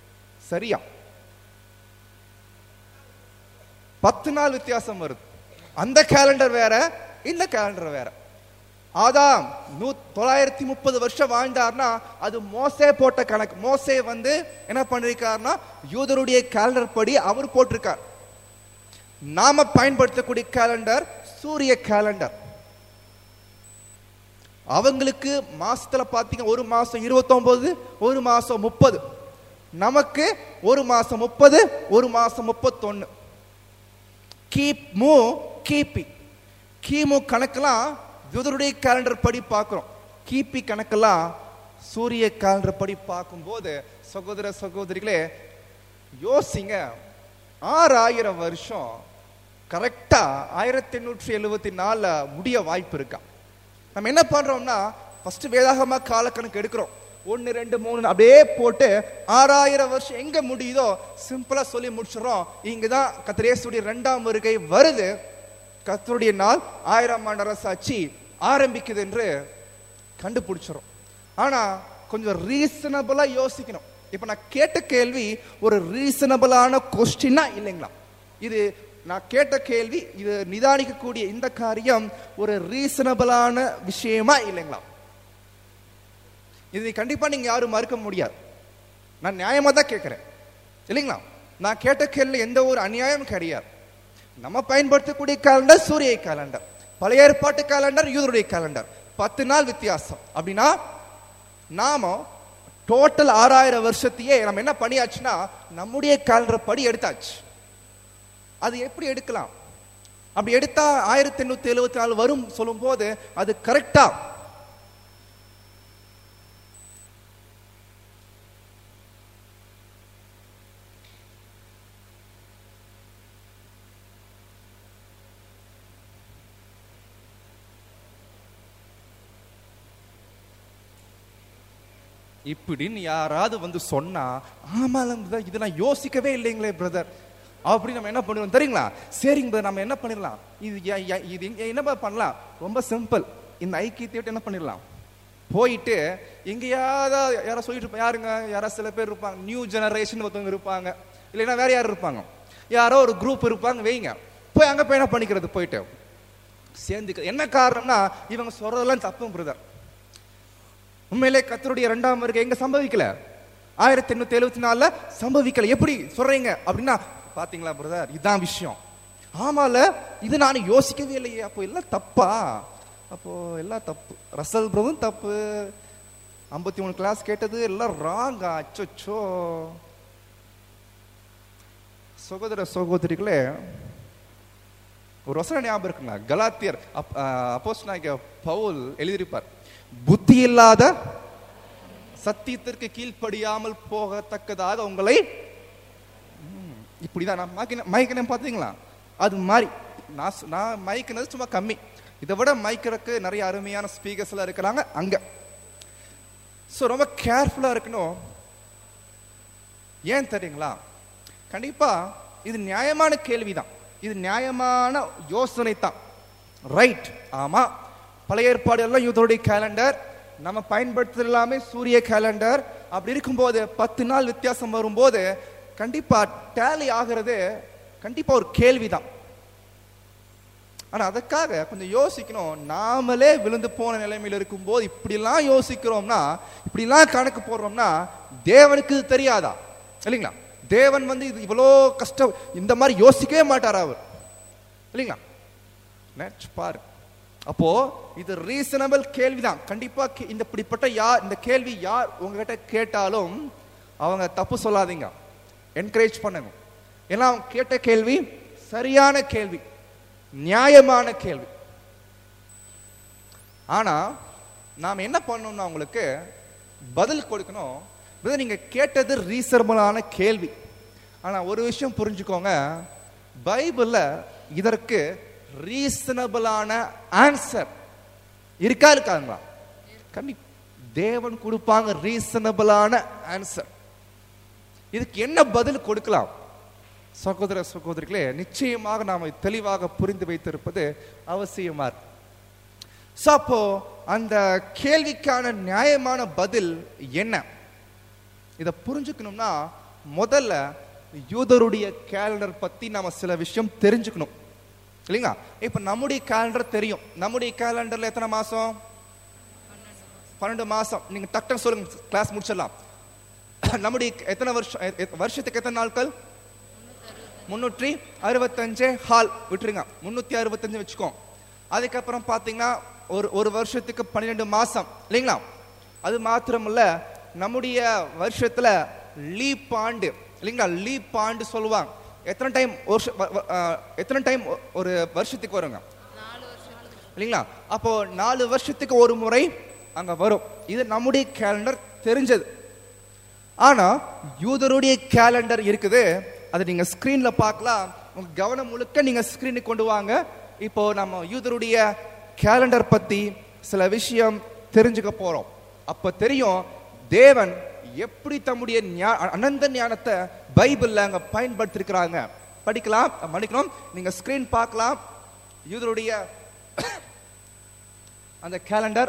சரியா பத்து நாள் வித்தியாசம் வருது அந்த கேலண்டர் வேற இந்த கேலண்டர் வேற ஆதாம் நூ தொள்ளாயிரத்தி முப்பது வருஷம் வாழ்ந்தார்னா அது மோசே போட்ட கணக்கு மோசே வந்து என்ன பண்ணிருக்காருன்னா யூதருடைய கேலண்டர் படி அவர் போட்டிருக்கார் நாம பயன்படுத்தக்கூடிய கேலண்டர் சூரிய கேலண்டர் அவங்களுக்கு மாசத்துல பாத்தீங்க ஒரு மாசம் இருபத்தொன்பது ஒரு மாசம் முப்பது நமக்கு ஒரு மாசம் முப்பது ஒரு மாசம் முப்பத்தொன்னு கீப் மூ கிபி கிமு கணக்கெல்லாம் யூதருடைய கேலண்டர் படி பார்க்கிறோம் கிபி கணக்கெல்லாம் சூரிய கேலண்டர் படி பார்க்கும்போது சகோதர சகோதரிகளே யோசிங்க ஆறாயிரம் வருஷம் கரெக்டா ஆயிரத்தி எண்ணூற்றி எழுபத்தி நாலுல முடிய வாய்ப்பு இருக்கா நம்ம என்ன பண்றோம்னா ஃபர்ஸ்ட் வேதாகமா காலக்கணக்கு எடுக்கிறோம் ஒன்னு ரெண்டு மூணு அப்படியே போட்டு ஆறாயிரம் வருஷம் எங்க முடியுதோ சிம்பிளா சொல்லி முடிச்சிடறோம் இங்கதான் கத்திரேசுடைய ரெண்டாம் வருகை வருது கத்தருடைய நாள் ஆயிரம் ஆண்டு அரசாட்சி ஆரம்பிக்குது என்று கண்டுபிடிச்சிடும் ஆனா கொஞ்சம் ரீசனபிளா யோசிக்கணும் இப்ப நான் கேட்ட கேள்வி ஒரு ரீசனபிளான கொஸ்டினா இல்லைங்களா இது நான் கேட்ட கேள்வி இது நிதானிக்கக்கூடிய இந்த காரியம் ஒரு ரீசனபிளான விஷயமா இல்லைங்களா இது கண்டிப்பா நீங்க யாரும் மறுக்க முடியாது நான் நியாயமா தான் கேட்கிறேன் இல்லைங்களா நான் கேட்ட கேள்வி எந்த ஒரு அநியாயம் கிடையாது நம்ம பயன்படுத்தக்கூடிய கேலண்டர் சூரிய கேலண்டர் பழைய ஏற்பாட்டு கேலண்டர் யூதருடைய கேலண்டர் பத்து நாள் வித்தியாசம் அப்படின்னா நாம டோட்டல் ஆறாயிரம் வருஷத்தையே நம்ம என்ன பண்ணியாச்சுன்னா நம்முடைய கேலண்டர் படி எடுத்தாச்சு அது எப்படி எடுக்கலாம் அப்படி எடுத்தா ஆயிரத்தி எண்ணூத்தி எழுபத்தி நாலு வரும் சொல்லும் போது அது கரெக்டா இப்படின்னு யாராவது வந்து சொன்னா ஆமாம் இது நான் யோசிக்கவே இல்லைங்களே பிரதர் அப்படி நம்ம என்ன பண்ணுவோம் தெரியுங்களா சரிங்க brother, நம்ம என்ன பண்ணிடலாம் இது ய- ய- இது எங்க- என்னப்பா பண்ணலாம் ரொம்ப சிம்பிள் இந்த ஐக்கியத்தை விட்டு என்ன பண்ணிடலாம் போயிட்டு எங்கேயாவது யாரோ சொல்லிட்டு இருப்பாங்க யாருங்க யாரோ சில பேர் இருப்பாங்க நியூ ஜெனரேஷன் ஒருத்தவங்க இருப்பாங்க இல்லைன்னா வேற யார் இருப்பாங்க யாரோ ஒரு குரூப் இருப்பாங்க வைங்க போய் அங்க போய் என்ன பண்ணிக்கிறது போயிட்டு சேர்ந்துக்க என்ன காரணம்னா இவங்க சொல்றதெல்லாம் தப்பு பிரதர் உண்மையிலே கத்தருடைய இரண்டாம் வருகை எங்க சம்பவிக்கல ஆயிரத்தி எண்ணூத்தி எழுபத்தி நாலுல சம்பவிக்கல எப்படி சொல்றீங்க அப்படின்னா பாத்தீங்களா பிரதர் இதான் விஷயம் ஆமால இது நான் யோசிக்கவே இல்லையே அப்போ எல்லாம் தப்பா அப்போ எல்லாம் தப்பு ரசல் பிரபும் தப்பு ஐம்பத்தி மூணு கிளாஸ் கேட்டது எல்லாம் ராங்கா அச்சோ சகோதர சகோதரிகளே ஒரு வசனம் ஞாபகம் இருக்குங்களா கலாத்தியர் அப்போஸ் பவுல் எழுதியிருப்பார் புத்தி இல்லாத சத்தியத்திற்கு கீழ்ப்படியாமல் போகத்தக்கதாக உங்களை ம், இப்படிதான் நான் மைக்கின மைக்கினம் பார்த்தீங்களா அது மாதிரி நான் சொ- நான் மைக்கினது சும்மா கம்மி இதை விட மைக்கிறதுக்கு நிறைய அருமையான ஸ்பீக்கர்ஸ் எல்லாம் இருக்கிறாங்க அங்க ஸோ ரொம்ப கேர்ஃபுல்லா இருக்கணும் ஏன் தெரியுங்களா கண்டிப்பா இது நியாயமான கேள்விதான் இது நியாயமான யோசனை தான் ரைட் ஆமா பழைய ஏற்பாடு எல்லாம் யூதருடைய கேலண்டர் நம்ம பயன்படுத்துறது எல்லாமே சூரிய கேலண்டர் அப்படி இருக்கும்போது பத்து நாள் வித்தியாசம் வரும்போது கண்டிப்பா டேலி ஆகிறது கண்டிப்பா ஒரு கேள்விதான் ஆனா அதுக்காக கொஞ்சம் யோசிக்கணும் நாமளே விழுந்து போன நிலைமையில இருக்கும்போது இப்படிலாம் யோசிக்கிறோம்னா இப்படிலாம் கணக்கு போடுறோம்னா தேவனுக்கு இது தெரியாதா இல்லைங்களா தேவன் வந்து இது இவ்வளோ கஷ்டம் இந்த மாதிரி யோசிக்கவே மாட்டார் அவர் இல்லைங்களா நினைச்சு பாரு அப்போ இது ரீசனபிள் கேள்விதான் கண்டிப்பா கே- இந்த இப்படிப்பட்ட யார் இந்த கேள்வி யார் உங்ககிட்ட கேட்டாலும் அவங்க தப்பு சொல்லாதீங்க என்கரேஜ் பண்ணுங்க ஏன்னா அவங்க கேட்ட கேள்வி சரியான கேள்வி நியாயமான கேள்வி ஆனா நாம் என்ன பண்ணணும்னா உங்களுக்கு பதில் கொடுக்கணும் brother, நீங்க கேட்டது ரீசனபிளான கேள்வி ஆனா ஒரு விஷயம் புரிஞ்சுக்கோங்க பைபிள்ல இதற்கு ரீசனபிளான ஆன்சர் இருக்கா இருக்காங்களா கண்டி தேவன் கொடுப்பாங்க ரீசனபிளான ஆன்சர் இதுக்கு என்ன பதில் கொடுக்கலாம் சகோதர சகோதரிகளே நிச்சயமாக நாம் தெளிவாக புரிந்து வைத்திருப்பது அவசியமா இருக்கு. So, அப்போ அந்த கேள்விக்கான நியாயமான பதில் என்ன இதை புரிஞ்சுக்கணும்னா முதல்ல யூதருடைய கேலண்டர் பத்தி நாம சில விஷயம் தெரிஞ்சுக்கணும் இல்லைங்களா இப்போ நம்முடைய கேலண்டர் தெரியும் நம்முடைய கேலண்டர்ல எத்தனை மாசம் பன்னெண்டு மாசம் நீங்க டக்குன்னு சொல்லுங்க கிளாஸ் முடிச்சிடலாம் நம்முடைய எத்தனை வருஷம் எ- எ- வருஷத்துக்கு எத்தனை நாட்கள் முன்னூற்றி அறுபத்தஞ்சு ஹால் விட்டுருங்க முன்னூத்தி அறுபத்தஞ்சு வச்சுக்கோ அதுக்கப்புறம் பாத்தீங்கன்னா ஒரு ஒரு வருஷத்துக்கு பன்னிரெண்டு மாசம் இல்லைங்களா அது மாத்திரமல்ல நம்முடைய வருஷத்துல லீப் ஆண்டு இல்லைங்களா லீப் ஆண்டு சொல்லுவாங்க எத்தனை டைம் வருஷம் வ- வ- ஆ, எத்தனை டைம் ஒரு வருஷத்துக்கு வருங்க இல்லைங்களா அப்போ நாலு வருஷத்துக்கு ஒரு முறை அங்க வரும் இது நம்முடைய கேலண்டர் தெரிஞ்சது ஆனா யூதருடைய கேலண்டர் இருக்குது அதை நீங்க ஸ்கிரீன்ல பார்க்கலாம் உங்க கவனம் முழுக்க நீங்க ஸ்கிரீனுக்கு கொண்டு வாங்க இப்போ நம்ம யூதருடைய கேலண்டர் பத்தி சில விஷயம் தெரிஞ்சுக்க போறோம் அப்ப தெரியும் தேவன் எப்படி தம்முடைய ஞா- அனந்த ஞானத்தை பைபிள்ல அங்க பயன்படுத்திருக்கிறாங்க படிக்கலாம் மன்னிக்கணும் நீங்க ஸ்கிரீன் பார்க்கலாம் யூதருடைய அந்த கேலண்டர்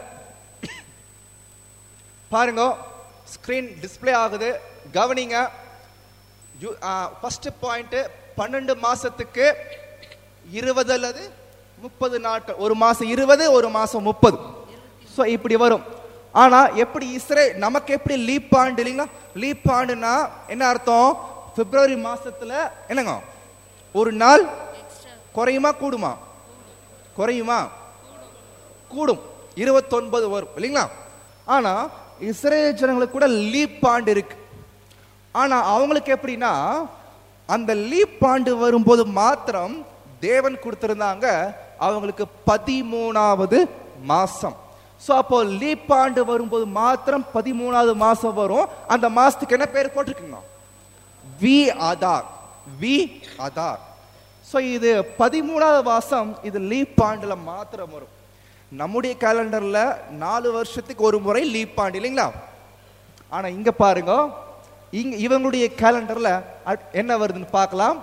பாருங்க ஸ்கிரீன் டிஸ்ப்ளே ஆகுது கவனிங்க ஃபர்ஸ்ட் பாயிண்ட் பன்னெண்டு மாசத்துக்கு இருபது அல்லது முப்பது நாட்கள் ஒரு மாசம் இருபது ஒரு மாசம் முப்பது ஸோ இப்படி வரும் ஆனா எப்படி இஸ்ரே நமக்கு எப்படி லீப் ஆண்டு இல்லைங்களா லீப் ஆண்டுனா என்ன அர்த்தம் பிப்ரவரி மாசத்துல என்னங்க ஒரு நாள் குறையுமா கூடுமா குறையுமா கூடும் இருபத்தொன்பது வரும் இல்லைங்களா ஆனா இஸ்ரேல் ஜனங்களுக்கு கூட லீப் ஆண்டு இருக்கு ஆனா அவங்களுக்கு எப்படின்னா அந்த லீப் ஆண்டு வரும்போது மாத்திரம் தேவன் கொடுத்திருந்தாங்க அவங்களுக்கு பதிமூணாவது மாசம் சோ அப்போ லீப் ஆண்டு வரும்போது மாத்திரம் பதிமூணாவது மாசம் வரும் அந்த மாசத்துக்கு என்ன பேர் போட்டிருக்குங்க Veadar Veadar so இது பதிமூணாவது மாசம் இது லீப் ஆண்டுல மாத்திரம் வரும் நம்முடைய கேலண்டர்ல நாலு வருஷத்துக்கு ஒரு முறை லீப் ஆண்டு இல்லைங்களா ஆனா இங்க பாருங்க இங்க இவங்களுடைய கேலண்டர்ல அட்- என்ன வருதுன்னு பார்க்கலாம்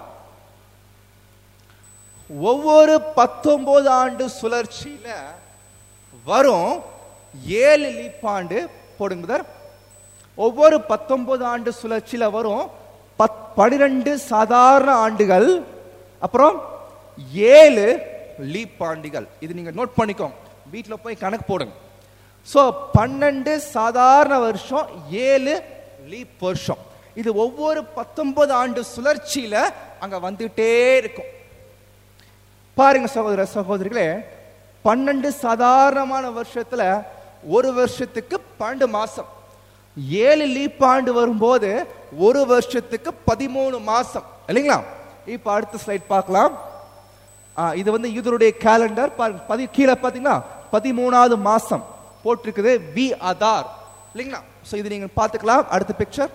ஒவ்வொரு பத்தொன்பது ஆண்டு சுழற்சியில வரும் ஏழு லீப் ஆண்டு போடுங்க brother. ஒவ்வொரு பத்தொன்பது ஆண்டு சுழற்சியில வரும் பத் பனிரெண்டு சாதாரண ஆண்டுகள் அப்புறம் ஏழு லீப் ஆண்டுகள் இது நீங்க நோட் பண்ணிக்கோங்க வீட்ல போய் கணக்கு போடுங்க சோ பன்னெண்டு சாதாரண வருஷம் ஏழு லீப் வருஷம் இது ஒவ்வொரு பத்தொன்பது ஆண்டு சுழற்சியில அங்க வந்துட்டே இருக்கும் பாருங்க சகோதர சகோதரிகளே பன்னெண்டு சாதாரணமான வருஷத்துல ஒரு வருஷத்துக்கு பன்னெண்டு மாசம் ஏழு லீப் ஆண்டு வரும்போது ஒரு வருஷத்துக்கு பதிமூணு மாசம் இல்லைங்களா இப்ப அடுத்த ஸ்லைட் பார்க்கலாம் ஆ, இது வந்து யூதருடைய கேலண்டர் பாருங்க பதி கீழே பாத்தீங்கன்னா பதிமூணாவது மாசம் போட்டிருக்குது வி அதார் இல்லைங்களா சோ இது நீங்க பார்த்துக்கலாம் அடுத்த பிக்சர்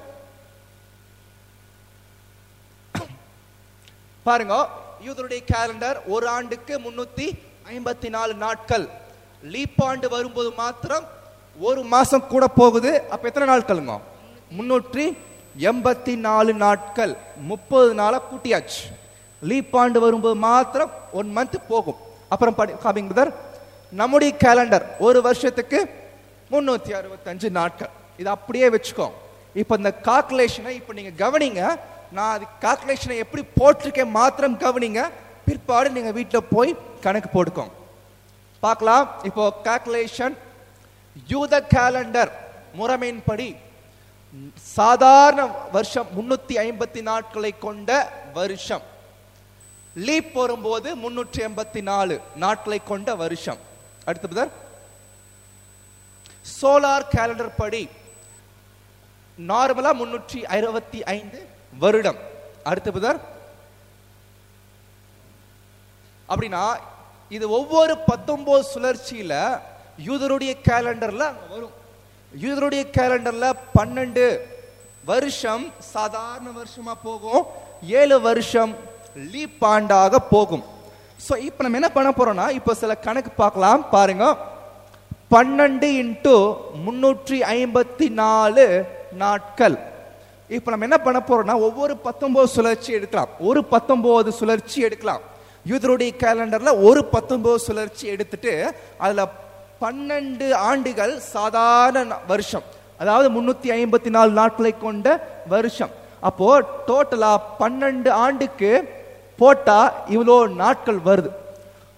பாருங்க யூதருடைய கேலண்டர் ஒரு ஆண்டுக்கு முன்னூத்தி ஐம்பத்தி நாலு நாட்கள் லீப் ஆண்டு வரும்போது மாத்திரம் ஒரு மாசம் கூட போகுது அப்ப எத்தனை நாட்களுங்க முன்னூற்றி எண்பத்தி நாலு நாட்கள் முப்பது நாளா கூட்டியாச்சு லீப் ஆண்டு வரும்போது மாத்திரம் ஒன் மந்த் போகும் அப்புறம் படி காமிங்க brother. நம்முடைய கேலண்டர் ஒரு வருஷத்துக்கு முன்னூத்தி அறுபத்தஞ்சு நாட்கள் இது அப்படியே வச்சுக்கோ இப்போ இந்த கால்குலேஷனை இப்போ நீங்க கவனிங்க நான் அது கால்குலேஷனை எப்படி போட்டிருக்கேன் மாத்திரம் கவனிங்க பிற்பாடு நீங்க வீட்டில் போய் கணக்கு போட்டுக்கோங்க பார்க்கலாம் இப்போ கால்குலேஷன் யூத கேலண்டர் முறைமையின்படி சாதாரண வருஷம் முன்னூத்தி ஐம்பத்தி நாட்களை கொண்ட வருஷம் லீப் வரும்போது முன்னூற்றி எண்பத்தி நாலு நாட்களை கொண்ட வருஷம் அடுத்து brother. சோலார் கேலண்டர் படி நார்மலா முன்னூற்றி அறுபத்தி ஐந்து வருடம் அடுத்து புதர் அப்படின்னா இது ஒவ்வொரு பத்தொன்பது சுழற்சியில யூதருடைய கேலண்டர்ல அங்க வரும் யூதருடைய கேலண்டர்ல பன்னெண்டு வருஷம் சாதாரண வருஷமா போகும் ஏழு வருஷம் லீப் ஆண்டாக போகும் ஸோ இப்போ நம்ம என்ன பண்ண போறோம்னா இப்போ சில கணக்கு பார்க்கலாம் பாருங்க பன்னெண்டு இன்ட்டு முன்னூற்றி ஐம்பத்தி நாலு நாட்கள் இப்போ நம்ம என்ன பண்ண போறோம்னா ஒவ்வொரு பத்தொன்பது சுழற்சி எடுக்கலாம் ஒரு பத்தொன்பது சுழற்சி எடுக்கலாம் யூதருடைய கேலண்டர்ல ஒரு பத்தொன்பது சுழற்சி எடுத்துட்டு அதுல பன்னெண்டு ஆண்டுகள் சாதாரண ந- வருஷம் அதாவது முன்னூத்தி ஐம்பத்தி நாலு நாட்களை கொண்ட வருஷம் அப்போ டோட்டலா பன்னெண்டு ஆண்டுக்கு போட்டா இவ்வளோ நாட்கள் வருது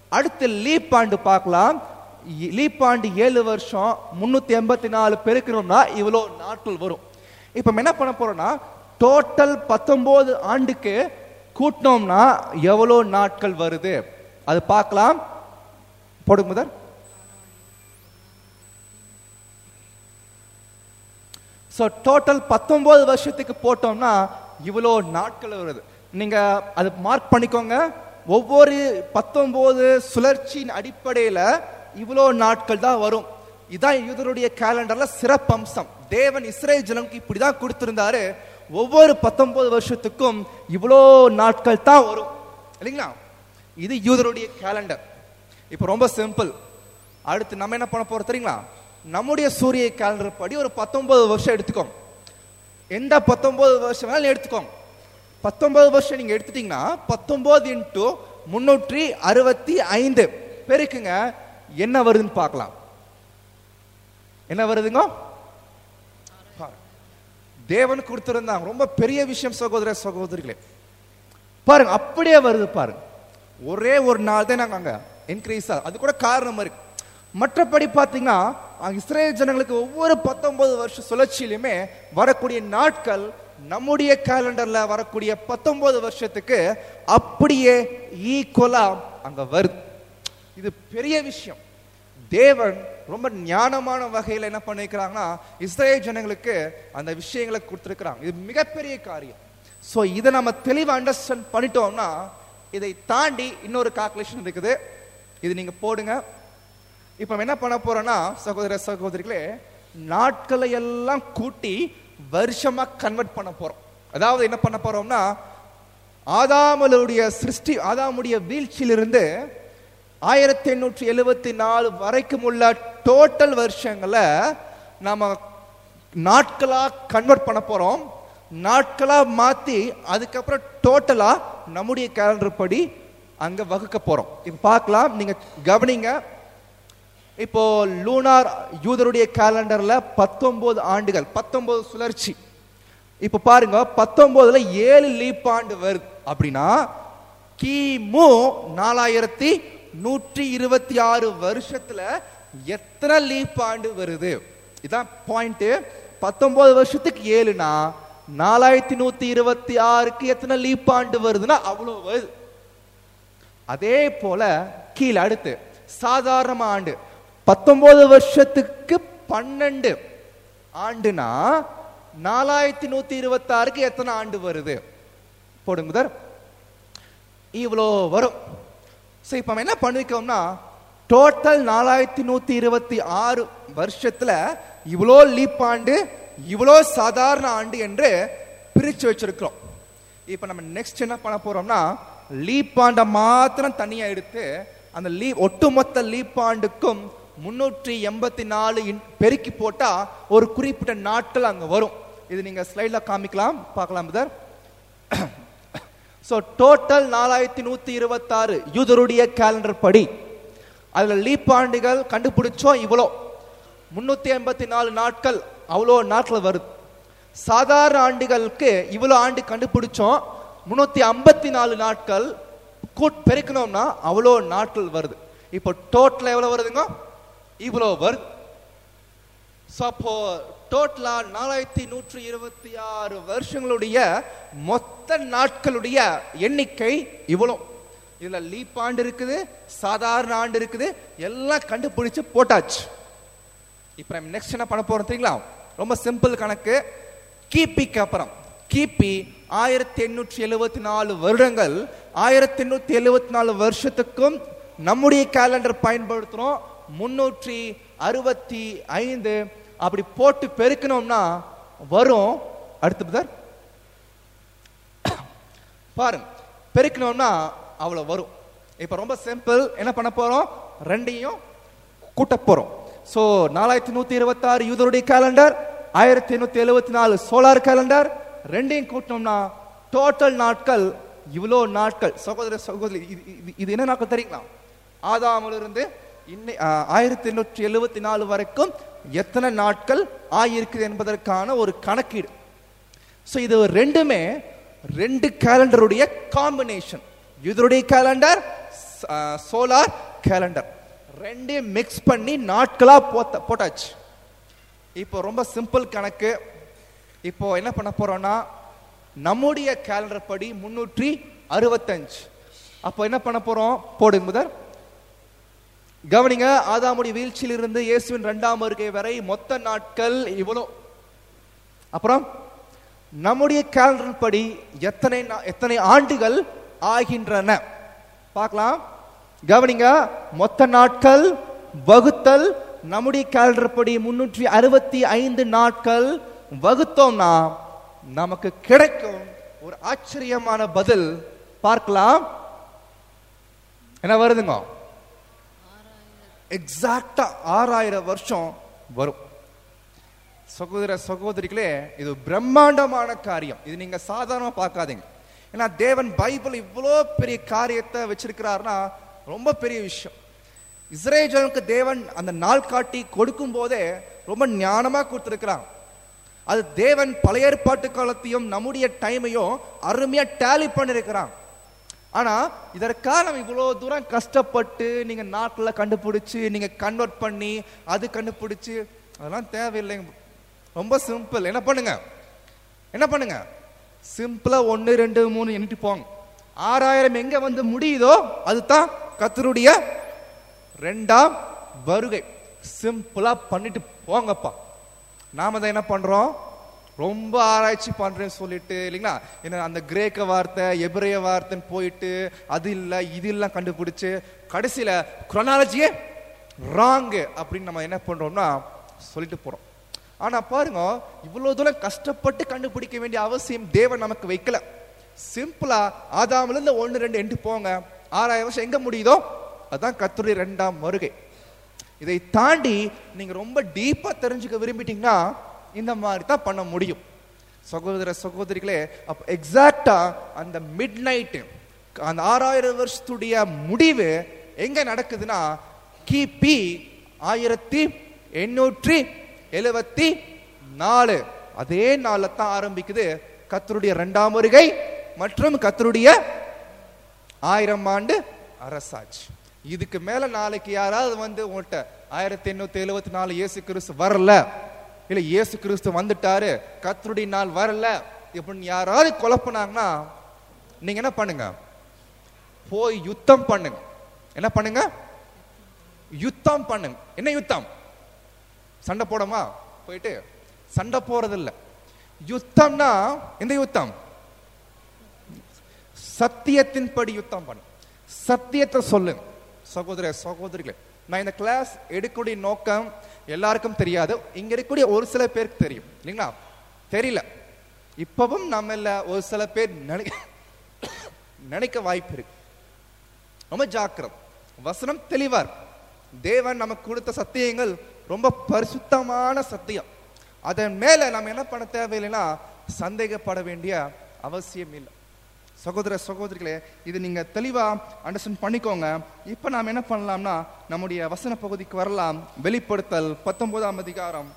அடுத்து லீப் ஆண்டு பார்க்கலாம் இ- லீப் ஆண்டு ஏழு வருஷம் முன்னூத்தி எண்பத்தி நாலு பெருக்கணும்னா இவ்வளோ நாட்கள் வரும் இப்போ நம்ம என்ன பண்ண போறோம்னா டோட்டல் பத்தொன்பது ஆண்டுக்கு கூட்டினோம்னா எவ்வளோ நாட்கள் வருது அது பார்க்கலாம் போடுங்க முதல் ஸோ டோட்டல் பத்தொன்பது வருஷத்துக்கு போட்டோம்னா இவ்வளோ நாட்கள் வருது நீங்க அது மார்க் பண்ணிக்கோங்க ஒவ்வொரு பத்தொன்பது சுழற்சியின் அடிப்படையில் இவ்வளோ நாட்கள் தான் வரும் இதான் யூதருடைய கேலண்டர்ல சிறப்பம்சம் தேவன் இஸ்ரேல் ஜனங்களுக்கு இப்படி தான் கொடுத்திருந்தாரு ஒவ்வொரு பத்தொன்பது வருஷத்துக்கும் இவ்வளோ நாட்கள் தான் வரும் இல்லைங்களா இது யூதருடைய கேலண்டர் இப்போ ரொம்ப சிம்பிள் அடுத்து நம்ம என்ன பண்ண போறோம் தெரியுங்களா நம்முடைய சூரிய கேலண்டர் படி ஒரு பத்தொன்பது வருஷம் எடுத்துக்கோங்க எந்த பத்தொன்பது வருஷம் வேணாலும் எடுத்துக்கோங்க பத்தொன்பது வருஷம் நீங்க எடுத்துட்டீங்கன்னா பத்தொன்பது இன்ட்டு முன்னூற்றி அறுபத்தி ஐந்து பெருக்குங்க என்ன வருதுன்னு பார்க்கலாம் என்ன வருதுங்க பாருங்க. தேவன் கொடுத்திருந்தாங்க ரொம்ப பெரிய விஷயம் சகோதர சகோதரிகளே பாருங்க அப்படியே வருது பாருங்க ஒரே ஒரு நாள் தான் நாங்க அங்க இன்க்ரீஸ் ஆகுது அது கூட காரணம் இருக்கு மற்றபடி பார்த்தீங்கன்னா அங்க இஸ்ரேல் ஜனங்களுக்கு ஒவ்வொரு பத்தொன்பது வருஷ சுழற்சியிலுமே வரக்கூடிய நாட்கள் நம்முடைய கேலண்டர்ல வரக்கூடிய பத்தொன்பது வருஷத்துக்கு அப்படியே ஈக்குவலா அங்க வருது இது பெரிய விஷயம் தேவன் ரொம்ப ஞானமான வகையில் என்ன பண்ணிருக்கிறாங்கன்னா இஸ்ரேல் ஜனங்களுக்கு அந்த விஷயங்களை கொடுத்துருக்கிறாங்க இது மிகப்பெரிய காரியம் ஸோ இதை நம்ம தெளிவாக அண்டர்ஸ்டாண்ட் பண்ணிட்டோம்னா இதை தாண்டி இன்னொரு கால்குலேஷன் இருக்குது இது நீங்க போடுங்க இப்போ நம்ம என்ன பண்ண போறோம்னா சகோதர சகோதரிகளே நாட்களை எல்லாம் கூட்டி வருஷமா கன்வெர்ட் பண்ண போறோம் அதாவது என்ன பண்ண போறோம்னா ஆதாமலுடைய சிருஷ்டி ஆதாமுடைய வீழ்ச்சியிலிருந்து ஆயிரத்தி எண்ணூற்றி எழுபத்தி நாலு வரைக்கும் உள்ள டோட்டல் வருஷங்களை நம்ம நாட்களா கன்வெர்ட் பண்ண போறோம் நாட்களா மாத்தி அதுக்கப்புறம் டோட்டலா நம்முடைய கேலண்டர் படி அங்க வகுக்க போறோம் இப்ப பார்க்கலாம் நீங்க கவனிங்க இப்போ லூனார் யூதருடைய கேலண்டர்ல பத்தொன்பது ஆண்டுகள் பத்தொன்பது சுழற்சி இப்ப பாருங்க பத்தொன்பதுல ஏழு லீப் ஆண்டு வருது அப்படின்னா கிமு நாலாயிரத்தி நூற்றி இருபத்தி ஆறு வருஷத்துல எத்தனை லீப் ஆண்டு வருது இதான் பாயிண்ட் பத்தொன்பது வருஷத்துக்கு ஏழுனா நாலாயிரத்தி நூத்தி இருபத்தி ஆறுக்கு எத்தனை லீப் ஆண்டு வருதுன்னா அவ்வளவு வருது அதே போல கீழே அடுத்து சாதாரண ஆண்டு பத்தொன்பது வருஷத்துக்கு பன்னெண்டு ஆண்டுனா நாலாயிரத்தி நூத்தி இருபத்தி ஆறுக்கு எத்தனை ஆண்டு வருது போடுங்க முதல் இவ்வளோ வரும் ஸோ இப்போ நம்ம என்ன பண்ணிருக்கோம்னா டோட்டல் நாலாயிரத்தி நூத்தி இருபத்தி ஆறு வருஷத்துல இவ்வளோ லீப் ஆண்டு இவ்வளோ சாதாரண ஆண்டு என்று பிரிச்சு வச்சிருக்கிறோம் இப்போ நம்ம நெக்ஸ்ட் என்ன பண்ண போறோம்னா லீப் ஆண்டை மாத்திரம் தனியா எடுத்து அந்த லீ ஒட்டுமொத்த லீப் ஆண்டுக்கும் முன்னூற்றி எண்பத்தி நாலு பெருக்கி போட்டா ஒரு குறிப்பிட்ட நாட்கள் அங்க வரும் இது நீங்க ஸ்லைட்ல காமிக்கலாம் பார்க்கலாம் பிரதர் ஸோ டோட்டல் நாலாயிரத்தி நூத்தி இருபத்தாறு யூதருடைய கேலண்டர் படி அதுல லீப் ஆண்டுகள் கண்டுபிடிச்சோம் இவ்வளோ முன்னூத்தி எண்பத்தி நாலு நாட்கள் அவ்வளோ நாட்கள் வருது சாதாரண ஆண்டுகளுக்கு இவ்வளோ ஆண்டு கண்டுபிடிச்சோம் முன்னூத்தி ஐம்பத்தி நாலு நாட்கள் கூட் பெருக்கணும்னா அவ்வளோ நாட்கள் வருது இப்போ டோட்டல் எவ்வளோ வருதுங்க இவ்வளோ வருது ஸோ அப்போ டோட்டலா நாலாயிரத்தி நூற்றி இருபத்தி ஆறு வருஷங்களுடைய மொத்த நாட்களுடைய எண்ணிக்கை இவ்வளோ இதுல லீப் ஆண்டு இருக்குது சாதாரண ஆண்டு இருக்குது எல்லாம் கண்டுபிடிச்சு போட்டாச்சு இப்போ நம்ம நெக்ஸ்ட் என்ன பண்ண போறோம் தெரியுங்களா ரொம்ப சிம்பிள் கணக்கு கிபிக்கு அப்புறம் கிபி ஆயிரத்தி எண்ணூற்றி எழுபத்தி நாலு வருடங்கள் ஆயிரத்தி எண்ணூத்தி எழுபத்தி நாலு வருஷத்துக்கும் நம்முடைய கேலண்டர் பயன்படுத்துறோம் முன்னூற்றி அறுபத்தி ஐந்து அப்படி போட்டு பெருக்கணும்னா வரும் அடுத்து பிரதர் பாருங்க பெருக்கணும்னா அவ்வளவு வரும் இப்ப ரொம்ப சிம்பிள் என்ன பண்ண போறோம் ரெண்டையும் கூட்ட போறோம் சோ நாலாயிரத்தி நூத்தி இருபத்தி ஆறு யூதருடைய கேலண்டர் ஆயிரத்தி எண்ணூத்தி எழுபத்தி நாலு சோலார் கேலண்டர் ரெண்டையும் கூட்டினோம்னா டோட்டல் நாட்கள் இவ்வளோ நாட்கள் சகோதர சகோதரி இது- இது- இது என்ன நாட்கள் தெரியுங்களா ஆதாமிலிருந்து இருந்து இன்னை ஆயிரத்தி எண்ணூற்றி எழுபத்தி நாலு வரைக்கும் எத்தனை நாட்கள் ஆயிருக்குது என்பதற்கான ஒரு கணக்கீடு ஸோ இது ரெண்டுமே ரெண்டு கேலண்டருடைய காம்பினேஷன் யூதருடைய கேலண்டர் சோலார் கேலண்டர் ரெண்டையும் மிக்ஸ் பண்ணி நாட்களா போத்த போட்டாச்சு இப்போ ரொம்ப சிம்பிள் கணக்கு இப்போ என்ன பண்ண போறோம்னா நம்முடைய கேலண்டர் படி முன்னூற்றி அறுபத்தஞ்சு அப்போ என்ன பண்ண போறோம் போடுங்க முதல் கவனிங்க ஆதாமுடைய வீழ்ச்சியிலிருந்து இயேசுவின் இரண்டாம் வருகை வரை மொத்த நாட்கள் இவ்வளோ அப்புறம் நம்முடைய கேலண்டர் படி எத்தனை நா- எத்தனை ஆண்டுகள் ஆகின்றன பார்க்கலாம் கவனிங்க மொத்த நாட்கள் வகுத்தல் நம்முடைய கேலண்டர் படி முன்னூற்றி அறுபத்தி ஐந்து நாட்கள் வகுத்தோம்னா நமக்கு கிடைக்கும் ஒரு ஆச்சரியமான பதில் பார்க்கலாம் என்ன வருதுங்க எக்ஸாக்டா ஆறாயிரம் வருஷம் வரும் சகோதர சகோதரிகளே இது பிரம்மாண்டமான காரியம் இது நீங்க சாதாரணமா பார்க்காதீங்க ஏன்னா தேவன் பைபிள் இவ்வளோ பெரிய காரியத்தை வச்சிருக்கிறாருன்னா ரொம்ப பெரிய விஷயம் இஸ்ரேலுக்கு தேவன் அந்த நாள் காட்டி கொடுக்கும் போதே ரொம்ப ஞானமா கொடுத்திருக்கிறான் அது தேவன் பழைய ஏற்பாட்டு காலத்தையும் நம்முடைய டைமையும் அருமையா டேலி பண்ணிருக்கிறான் ஆனா இதற்காக நம்ம இவ்வளவு தூரம் கஷ்டப்பட்டு நீங்க நாட்களை கண்டுபிடிச்சு நீங்க கன்வெர்ட் பண்ணி அது கண்டுபிடிச்சு அதெல்லாம் தேவையில்லைங்க ரொம்ப சிம்பிள் என்ன பண்ணுங்க என்ன பண்ணுங்க சிம்பிளா ஒன்னு ரெண்டு மூணு எண்ணிட்டு போங்க ஆறாயிரம் எங்க வந்து முடியுதோ அதுதான் கத்தருடைய ரெண்டாம் வருகை சிம்பிளா பண்ணிட்டு போங்கப்பா நாம தான் என்ன பண்றோம் ரொம்ப ஆராய்ச்சி பண்றேன்னு சொல்லிட்டு இல்லைங்களா என்ன அந்த கிரேக்க வார்த்தை எபிரேய வார்த்தைன்னு போயிட்டு அது இல்ல இது எல்லாம் கண்டுபிடிச்சு கடைசியில குரோனாலஜியே ராங்கு அப்படின்னு நம்ம என்ன பண்றோம்னா சொல்லிட்டு போறோம் ஆனா பாருங்க இவ்வளவு தூரம் கஷ்டப்பட்டு கண்டுபிடிக்க வேண்டிய அவசியம் தேவன் நமக்கு வைக்கல சிம்பிளா ஆதாமில இருந்து ஒன்னு ரெண்டு எண்டு போங்க ஆறாயிரம் வருஷம் எங்க முடியுதோ அதான் கத்துடைய ரெண்டாம் வருகை இதை தாண்டி நீங்க ரொம்ப டீப்பா தெரிஞ்சுக்க விரும்பிட்டீங்கன்னா இந்த மாதிரி தான் பண்ண முடியும் சகோதர சகோதரிகளே அப்ப எக்ஸாக்டா அந்த மிட் நைட்டு அந்த ஆறாயிரம் வருஷத்துடைய முடிவு எங்க நடக்குதுன்னா கிபி ஆயிரத்தி எண்ணூற்றி எழுவத்தி நாலு அதே நாள்ல தான் ஆரம்பிக்குது கத்தருடைய இரண்டாம் வருகை மற்றும் கத்தருடைய ஆயிரம் ஆண்டு அரசாட்சி இதுக்கு மேல நாளைக்கு யாராவது வந்து உங்கள்கிட்ட ஆயிரத்தி எண்ணூத்தி எழுவத்தி நாலு இயேசு கிறிஸ்து வரல இல்ல இயேசு கிறிஸ்து வந்துட்டாரு கத்தருடைய நாள் வரல இப்படின்னு யாராவது குழப்பினாங்கன்னா நீங்க என்ன பண்ணுங்க போய் யுத்தம் பண்ணுங்க என்ன பண்ணுங்க யுத்தம் பண்ணுங்க என்ன யுத்தம் சண்டை போடமா போயிட்டு சண்டை போறது இல்ல யுத்தம்னா எந்த யுத்தம் சத்தியத்தின்படி யுத்தம் பண்ணு சத்தியத்தை சொல்லுங்க சகோதர சகோதரிகளே நான் இந்த கிளாஸ் எடுக்கக்கூடிய நோக்கம் எல்லாருக்கும் தெரியாது இங்க இருக்கக்கூடிய ஒரு சில பேருக்கு தெரியும் இல்லைங்களா தெரியல இப்பவும் நம்ம இல்ல ஒரு சில பேர் நினைக்க நினைக்க வாய்ப்பு இருக்கு ரொம்ப ஜாக்கிரம் வசனம் தெளிவா இருக்கு தேவன் நமக்கு கொடுத்த சத்தியங்கள் ரொம்ப பரிசுத்தமான சத்தியம் அதன் மேல நம்ம என்ன பண்ண தேவையில்லைன்னா சந்தேகப்பட வேண்டிய அவசியம் இல்லை சகோதர சகோதரிகளே இது நீங்க தெளிவா அண்டர்ஸ்டாண்ட் பண்ணிக்கோங்க இப்ப நாம் என்ன பண்ணலாம்னா நம்முடைய வசன பகுதிக்கு வரலாம் வெளிப்படுத்தல் பத்தொன்பதாம் அதிகாரம்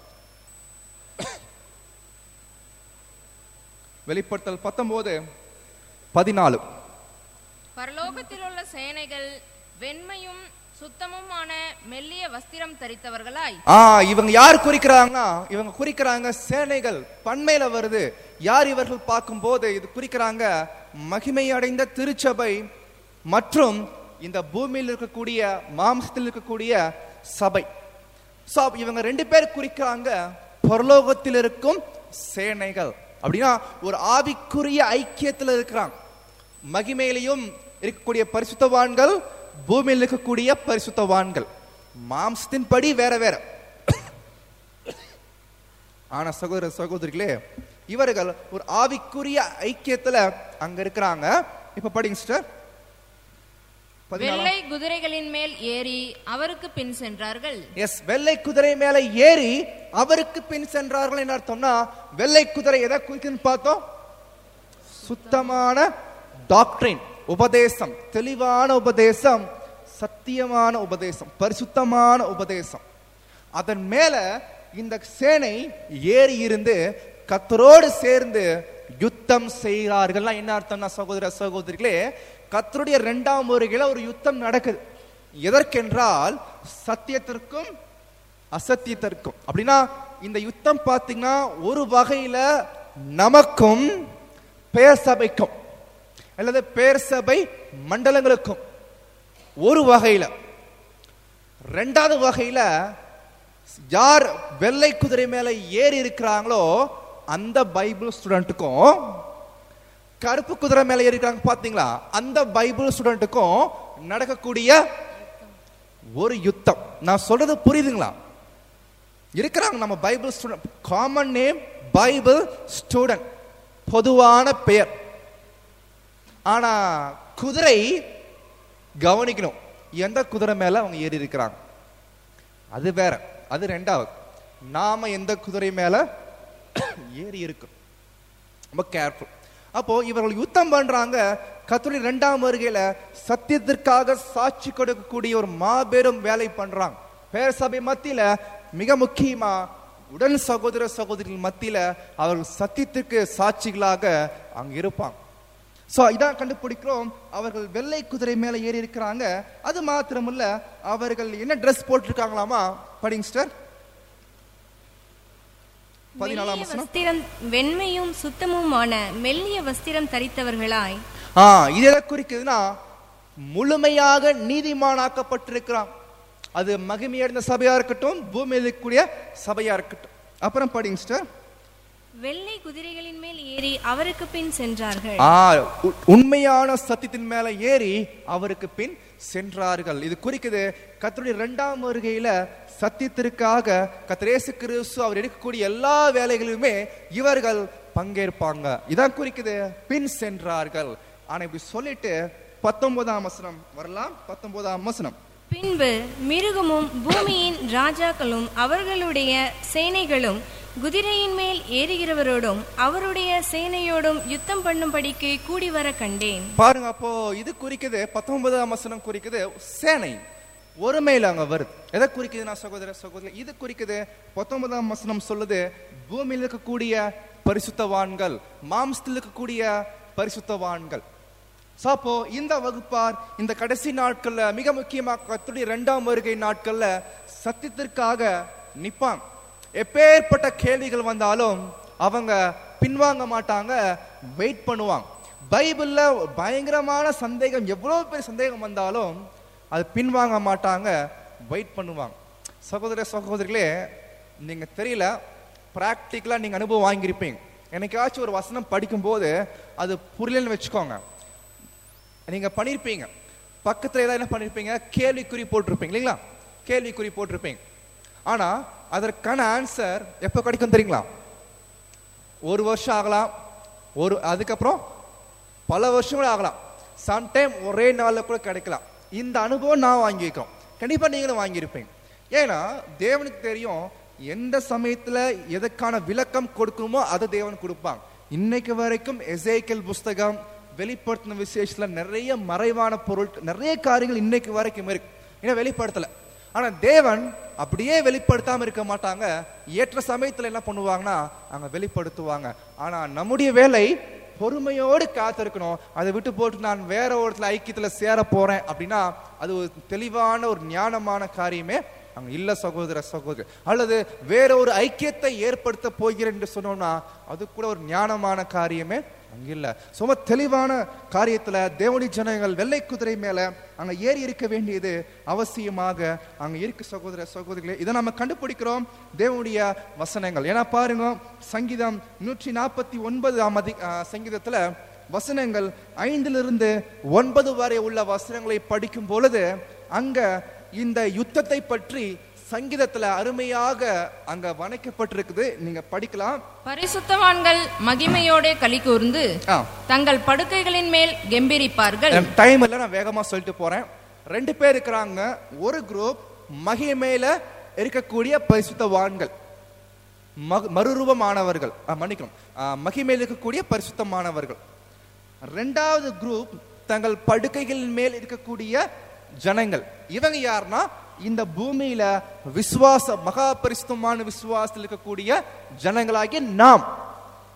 வெளிப்படுத்தல் பத்தொன்பது பதினாலு பரலோகத்தில் உள்ள சேனைகள் வெண்மையும் சுத்தமுமான மெல்லிய வஸ்திரம் தரித்தவர்களாய் ஆ இவங்க யார் குறிக்கிறாங்கன்னா இவங்க குறிக்கிறாங்க சேனைகள் பண்மையில வருது யார் இவர்கள் பார்க்கும்போது இது குறிக்கிறாங்க மகிமை அடைந்த திருச்சபை மற்றும் இந்த பூமியில் இருக்கக்கூடிய மாம்சத்தில் இருக்கக்கூடிய சபை சோ இவங்க ரெண்டு பேர் குறிக்கிறாங்க பரலோகத்தில் இருக்கும் சேனைகள் அப்படின்னா ஒரு ஆவிக்குரிய ஐக்கியத்தில் இருக்கிறாங்க மகிமையிலையும் இருக்கக்கூடிய பரிசுத்தவான்கள் பூமியில் இருக்கக்கூடிய பரிசுத்தவான்கள் மாம்சத்தின் படி வேற வேற ஆனா சகோதர சகோதரிகளே இவர்கள் ஒரு ஆவிக்குரிய ஐக்கியத்துல அங்க இருக்கிறாங்க இப்ப படிங்க சிஸ்டர் வெள்ளை குதிரைகளின் மேல் ஏறி அவருக்கு பின் சென்றார்கள் எஸ் வெள்ளை குதிரை மேல ஏறி அவருக்கு பின் சென்றார்கள் என்ன அர்த்தம்னா வெள்ளை குதிரை எதை குறிக்குதுன்னு பார்த்தோம் சுத்தமான டாக்டரின் உபதேசம் தெளிவான உபதேசம் சத்தியமான உபதேசம் பரிசுத்தமான உபதேசம் அதன் மேல இந்த சேனை ஏறி இருந்து கத்தரோடு சேர்ந்து யுத்தம் செய்கிறார்கள் என்ன அர்த்தம்னா சகோதர சகோதரிகளே கர்த்தருடைய இரண்டாம் வருகையில ஒரு யுத்தம் நடக்குது எதற்கென்றால் சத்தியத்திற்கும் அசத்தியத்திற்கும் அப்படின்னா இந்த யுத்தம் பார்த்தீங்கன்னா ஒரு வகையில நமக்கும் பெயர் சபைக்கும் அல்லது பெயர் சபை மண்டலங்களுக்கும் ஒரு வகையில ரெண்டாவது வகையில யார் வெள்ளை குதிரை மேல ஏறி இருக்கிறாங்களோ அந்த பைபிள் ஸ்டூடெண்ட்டுக்கும் கருப்பு குதிரை மேல ஏறி இருக்காங்க பாத்தீங்களா அந்த பைபிள் ஸ்டூடெண்ட்டுக்கும் நடக்கக்கூடிய ஒரு யுத்தம் நான் சொல்றது புரியுதுங்களா இருக்கிறாங்க நம்ம Bible student common name Bible student பொதுவான பெயர் ஆனா குதிரை கவனிக்கணும் எந்த குதிரை மேல அவங்க ஏறி இருக்கிறாங்க அது வேற அது ரெண்டாவது நாம எந்த குதிரை மேல ஏறி இருக்கோம் ரொம்ப கேர்ஃபுல் அப்போ இவர்கள் யுத்தம் பண்றாங்க கத்தருடைய இரண்டாம் வருகையில சத்தியத்திற்காக சாட்சி கொடுக்கக்கூடிய ஒரு மாபெரும் வேலை பண்றாங்க பேர் சபை மத்தியில மிக முக்கியமா உடன் சகோதர சகோதரிகள் மத்தியில அவர்கள் சத்தியத்திற்கு சாட்சிகளாக அங்க இருப்பாங்க சோ இதான் கண்டுபிடிக்கிறோம் அவர்கள் வெள்ளை குதிரை மேல ஏறி இருக்கிறாங்க அது மாத்திரமல்ல அவர்கள் என்ன ட்ரெஸ் போட்டிருக்காங்களாமா படிங்க சிஸ்டர் பதினாலாம் மெல்லிய வசனம் வஸ்திரம் வெண்மையும் சுத்தமுமான மெல்லிய வஸ்திரம் தரித்தவர்களாய் ஆ இது எதை குறிக்குதுன்னா முழுமையாக நீதிமானாக்கப்பட்டிருக்கிறான் அது மகிமையடைந்த சபையா இருக்கட்டும் பூமியில் இருக்கக்கூடிய சபையா இருக்கட்டும் அப்புறம் படிங்க சிஸ்டர் வெள்ளை குதிரைகளின் மேல் ஏறி அவருக்கு பின் சென்றார்கள் ஆ உ- உண்மையான சத்தியத்தின் மேல ஏறி அவருக்கு பின் சென்றார்கள் இது குறிக்குது கர்த்தருடைய இரண்டாம் வருகையில சத்தியத்திற்காக கத்திரேசு கிறிஸ்து அவர் எடுக்கக்கூடிய எல்லா வேலைகளிலுமே இவர்கள் பங்கேற்பாங்க இதான் குறிக்குது பின் சென்றார்கள் ஆனா இப்படி சொல்லிட்டு பத்தொன்பதாம் வசனம் வரலாம் பத்தொன்பதாம் வசனம் பின்பு மிருகமும் பூமியின் ராஜாக்களும் அவர்களுடைய சேனைகளும் குதிரையின் மேல் ஏறுகிறவரோடும் அவருடைய சேனையோடும் யுத்தம் பண்ணும்படிக்கு கூடி வர கண்டேன் பாருங்க அப்போ இது குறிக்குது பத்தொன்பதாம் வசனம் குறிக்குது சேனை ஒருமையில் அங்க வருது எதை குறிக்குது நான் சகோதர சகோதரி இது குறிக்குது பத்தொன்பதாம் வசனம் சொல்லுது பூமியில் இருக்கக்கூடிய பரிசுத்தவான்கள் மாம்சத்தில் இருக்கக்கூடிய பரிசுத்தவான்கள் So, அப்போ இந்த வகுப்பார் இந்த கடைசி நாட்கள்ல மிக முக்கியமா கர்த்தருடைய இரண்டாம் வருகை நாட்கள்ல சத்தியத்திற்காக நிப்பாங்க எப்பேற்பட்ட கேள்விகள் வந்தாலும் அவங்க பின்வாங்க மாட்டாங்க வெயிட் பண்ணுவாங்க பைபிள்ல பயங்கரமான சந்தேகம் எவ்வளவு பெரிய சந்தேகம் வந்தாலும் அது பின்வாங்க மாட்டாங்க வெயிட் பண்ணுவாங்க சகோதர சகோதரிகளே நீங்க தெரியல பிராக்டிக்கலா நீங்க அனுபவம் வாங்கியிருப்பீங்க என்னைக்காச்சும் ஒரு வசனம் படிக்கும்போது அது புரியலன்னு வச்சுக்கோங்க நீங்க பண்ணிருப்பீங்க பக்கத்துல ஏதாவது என்ன பண்ணிருப்பீங்க கேள்விக்குறி போட்டிருப்பீங்க இல்லைங்களா கேள்விக்குறி போட்டிருப்பீங்க ஆனா அதற்கான ஆன்சர் எப்போ கிடைக்கும் தெரியுங்களா ஒரு வருஷம் ஆகலாம் ஒரு அதுக்கப்புறம் பல வருஷங்கள் ஆகலாம் சம்டைம் ஒரே நாள்ல கூட கிடைக்கலாம் இந்த அனுபவம் நான் வாங்கியிருக்கோம் கண்டிப்பா நீங்களும் வாங்கியிருப்பீங்க ஏன்னா தேவனுக்கு தெரியும் எந்த சமயத்துல எதுக்கான விளக்கம் கொடுக்கணுமோ அதை தேவன் கொடுப்பாங்க இன்னைக்கு வரைக்கும் எசேக்கல் புஸ்தகம் வெளிப்படுத்தின விசேஷத்துல நிறைய மறைவான பொருள் நிறைய காரியங்கள் இன்னைக்கு வரைக்கும் இருக்கு ஏன்னா வெளிப்படுத்தல ஆனா தேவன் அப்படியே வெளிப்படுத்தாம இருக்க மாட்டாங்க ஏற்ற சமயத்துல என்ன பண்ணுவாங்கன்னா அங்க வெளிப்படுத்துவாங்க ஆனா நம்முடைய வேலை பொறுமையோடு காத்திருக்கணும் அதை விட்டு போட்டு நான் வேற ஒரு இடத்துல ஐக்கியத்துல சேர போறேன் அப்படின்னா அது ஒரு தெளிவான ஒரு ஞானமான காரியமே அங்க இல்ல சகோதர சகோதரி அல்லது வேற ஒரு ஐக்கியத்தை ஏற்படுத்த போகிறேன் என்று சொன்னோம்னா அது கூட ஒரு ஞானமான காரியமே அங்க இல்ல சும்மா தெளிவான காரியத்துல தேவனுடைய ஜனங்கள் வெள்ளை குதிரை மேல அங்க ஏறி இருக்க வேண்டியது அவசியமாக அங்க இருக்கு சகோதர சகோதரிகளே இதை நம்ம கண்டுபிடிக்கிறோம் தேவனுடைய வசனங்கள் ஏன்னா பாருங்க சங்கீதம் நூற்றி நாற்பத்தி ஒன்பது அதி ஆஹ், சங்கீதத்துல வசனங்கள் ஐந்திலிருந்து ஒன்பது வரை உள்ள வசனங்களை படிக்கும் பொழுது அங்க இந்த யுத்தத்தை பற்றி சங்கீதத்துல அருமையாக அங்க வணைக்கப்பட்டிருக்குது நீங்க படிக்கலாம் பரிசுத்தவான்கள் மகிமையோடே களி கூர்ந்து ஆ தங்கள் படுக்கைகளின் மேல் கெம்பீரிப்பார்கள் எனக்கு டைம் இல்லை நான் வேகமா சொல்லிட்டு போறேன் ரெண்டு பேர் இருக்கிறாங்க ஒரு குரூப் மகிமையில இருக்கக்கூடிய பரிசுத்தவான்கள் மக- மறுரூபமானவர்கள் ஆ, மன்னிக்கணும் ஆ, மகிமையில் இருக்கக்கூடிய பரிசுத்தமானவர்கள் ரெண்டாவது குரூப் தங்கள் படுக்கைகளின் மேல் இருக்கக்கூடிய ஜனங்கள் இவங்க யாருன்னா இந்த பூமியில விசுவாச மகா பரிசுத்தமான விசுவாசத்தில் இருக்கக்கூடிய ஜனங்களாகிய நாம்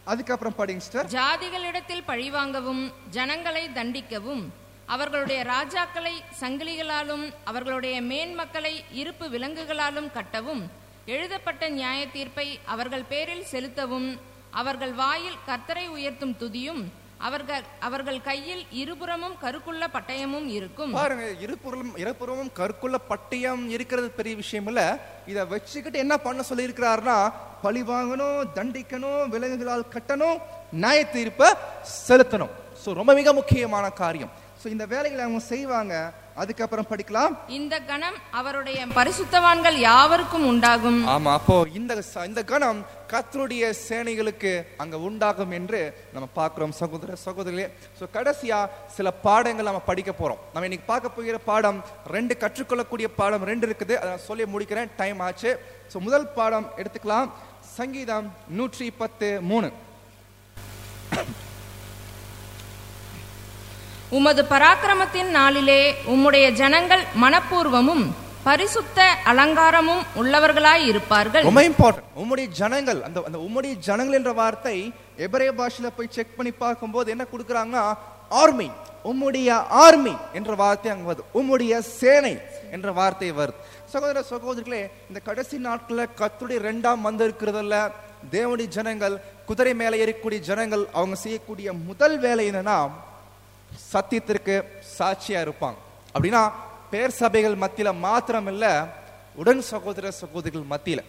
அதுக்கப்புறம் படிங்க சிஸ்டர் ஜாதிகளிடத்தில் பழிவாங்கவும் ஜனங்களை தண்டிக்கவும் அவர்களுடைய ராஜாக்களை சங்கிலிகளாலும் அவர்களுடைய மேன்மக்களை இருப்பு விலங்குகளாலும் கட்டவும் எழுதப்பட்ட நியாய தீர்ப்பை அவர்கள் பேரில் செலுத்தவும் அவர்கள் வாயில் கர்த்தரை உயர்த்தும் துதியும் அவர்கள் அவர்கள் கையில் இருபுறமும் கருக்குள்ள பட்டயமும் இருக்கும் பாருங்க இருபுறம் இருபுறமும் கற்குள்ள பட்டயம் இருக்கிறது பெரிய விஷயம் இல்ல இத வச்சுக்கிட்டு என்ன பண்ண சொல்லி இருக்கிறாருன்னா பழி வாங்கணும் தண்டிக்கணும் விலங்குகளால் கட்டணும் நியாய தீர்ப்பை செலுத்தணும் சோ ரொம்ப மிக முக்கியமான காரியம் சோ இந்த வேலைகளை அவங்க செய்வாங்க அதுக்கப்புறம் படிக்கலாம் இந்த கணம் அவருடைய பரிசுத்தவான்கள் யாவருக்கும் உண்டாகும் ஆமா அப்போ இந்த ச- இந்த கணம் கர்த்தருடைய சேனைகளுக்கு அங்க உண்டாகும் என்று நம்ம பார்க்கிறோம் சகோதர சகோதரிகளே சோ கடைசியா சில பாடங்கள் நம்ம படிக்க போறோம் நம்ம இன்னைக்கு பார்க்க போகிற பாடம் ரெண்டு கற்றுக்கொள்ளக்கூடிய பாடம் ரெண்டு இருக்குது அதை நான் சொல்லி முடிக்கிறேன் டைம் ஆச்சு சோ முதல் பாடம் எடுத்துக்கலாம் சங்கீதம் நூற்றி பத்து மூணு உமது பராக்கிரமத்தின் நாளிலே உம்முடைய ஜனங்கள் மனப்பூர்வமும் பரிசுத்த அலங்காரமும் உள்ளவர்களாய் இருப்பார்கள் ரொம்ப இம்பார்ட்டன்ட் உம்முடைய ஜனங்கள் அந்த அந்த உம்முடைய ஜனங்கள் என்ற வார்த்தை எபிரேய பாஷையில போய் செக் பண்ணி பார்க்கும்போது என்ன கொடுக்குறாங்கன்னா ஆர்மி உம்முடைய ஆர்மி என்ற வார்த்தை அங்க வருது உம்முடைய சேனை என்ற வார்த்தை வருது சகோதர சகோதரிகளே இந்த கடைசி நாட்கள்ல கத்துடைய ரெண்டாம் வந்து இருக்கிறதுல தேவனுடைய ஜனங்கள் குதிரை மேலே ஏறக்கூடிய ஜனங்கள் அவங்க செய்யக்கூடிய முதல் வேலை என்னன்னா சத்தியத்திற்கு சாட்சியா இருப்பாங்க அப்படின்னா பேர் சபைகள் மத்தியில மாத்திரம் இல்ல உடன் சகோதர சகோதரிகள் மத்தியில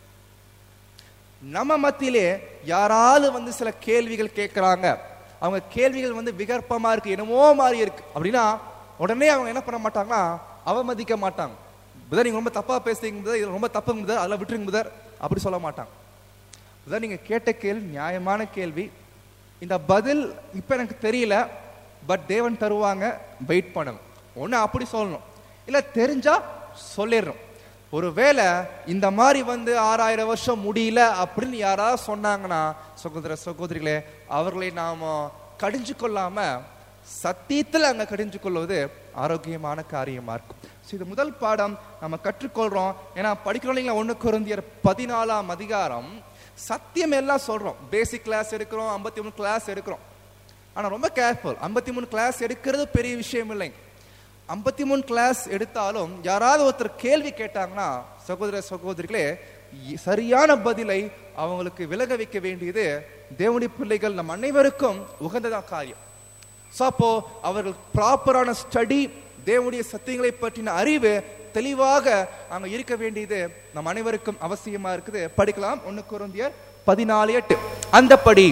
நம்ம மத்தியிலே யாராவது வந்து சில கேள்விகள் கேட்கறாங்க அவங்க கேள்விகள் வந்து விகற்பமா இருக்கு என்னமோ மாதிரி இருக்கு அப்படின்னா உடனே அவங்க என்ன பண்ண மாட்டாங்கன்னா அவமதிக்க மாட்டாங்க புதர் நீங்க ரொம்ப தப்பா பேசுறீங்க புதர் இது ரொம்ப தப்புங்க புதர் அதெல்லாம் விட்டுருங்க புதர் அப்படி சொல்ல மாட்டாங்க புதர் நீங்க கேட்ட கேள்வி நியாயமான கேள்வி இந்த பதில் இப்ப எனக்கு தெரியல பட் தேவன் தருவாங்க வெயிட் பண்ணுங்க ஒண்ணு அப்படி சொல்லணும் இல்ல தெரிஞ்சா சொல்லிடணும் ஒருவேளை இந்த மாதிரி வந்து ஆறாயிரம் வருஷம் முடியல அப்படின்னு யாராவது சொன்னாங்கன்னா சகோதர சகோதரிகளே அவர்களை நாம கடிஞ்சு கொள்ளாம சத்தியத்தில் அங்க கடிஞ்சு கொள்வது ஆரோக்கியமான காரியமா இருக்கும் So, இது முதல் பாடம் நம்ம கற்றுக்கொள்றோம் ஏன்னா படிக்கிறோம் இல்லைங்களா ஒண்ணு குருந்தியர் பதினாலாம் அதிகாரம் சத்தியம் எல்லாம் சொல்றோம் பேசிக் கிளாஸ் எடுக்கிறோம் ஐம்பத்தி மூணு கிளாஸ் எடுக்கிறோம் ஆனா ரொம்ப கேர்ஃபுல் ஐம்பத்தி மூணு கிளாஸ் எடுக்கிறது பெரிய விஷயம் இல்லைங்க ஐம்பத்தி மூணு கிளாஸ் எடுத்தாலும் யாராவது ஒருத்தர் கேள்வி கேட்டாங்கன்னா சகோதர சகோதரிகளே இ- சரியான பதிலை அவங்களுக்கு விலக வைக்க வேண்டியது தேவனுடைய பிள்ளைகள் நம் அனைவருக்கும் உகந்ததான் காரியம் ஸோ அப்போ அவர்கள் ப்ராப்பரான ஸ்டடி தேவனுடைய சத்தியங்களை பற்றின அறிவு தெளிவாக அங்க இருக்க வேண்டியது நம் அனைவருக்கும் அவசியமா இருக்குது படிக்கலாம் ஒன்னு குருந்தியர் பதினாலு எட்டு அந்தப்படி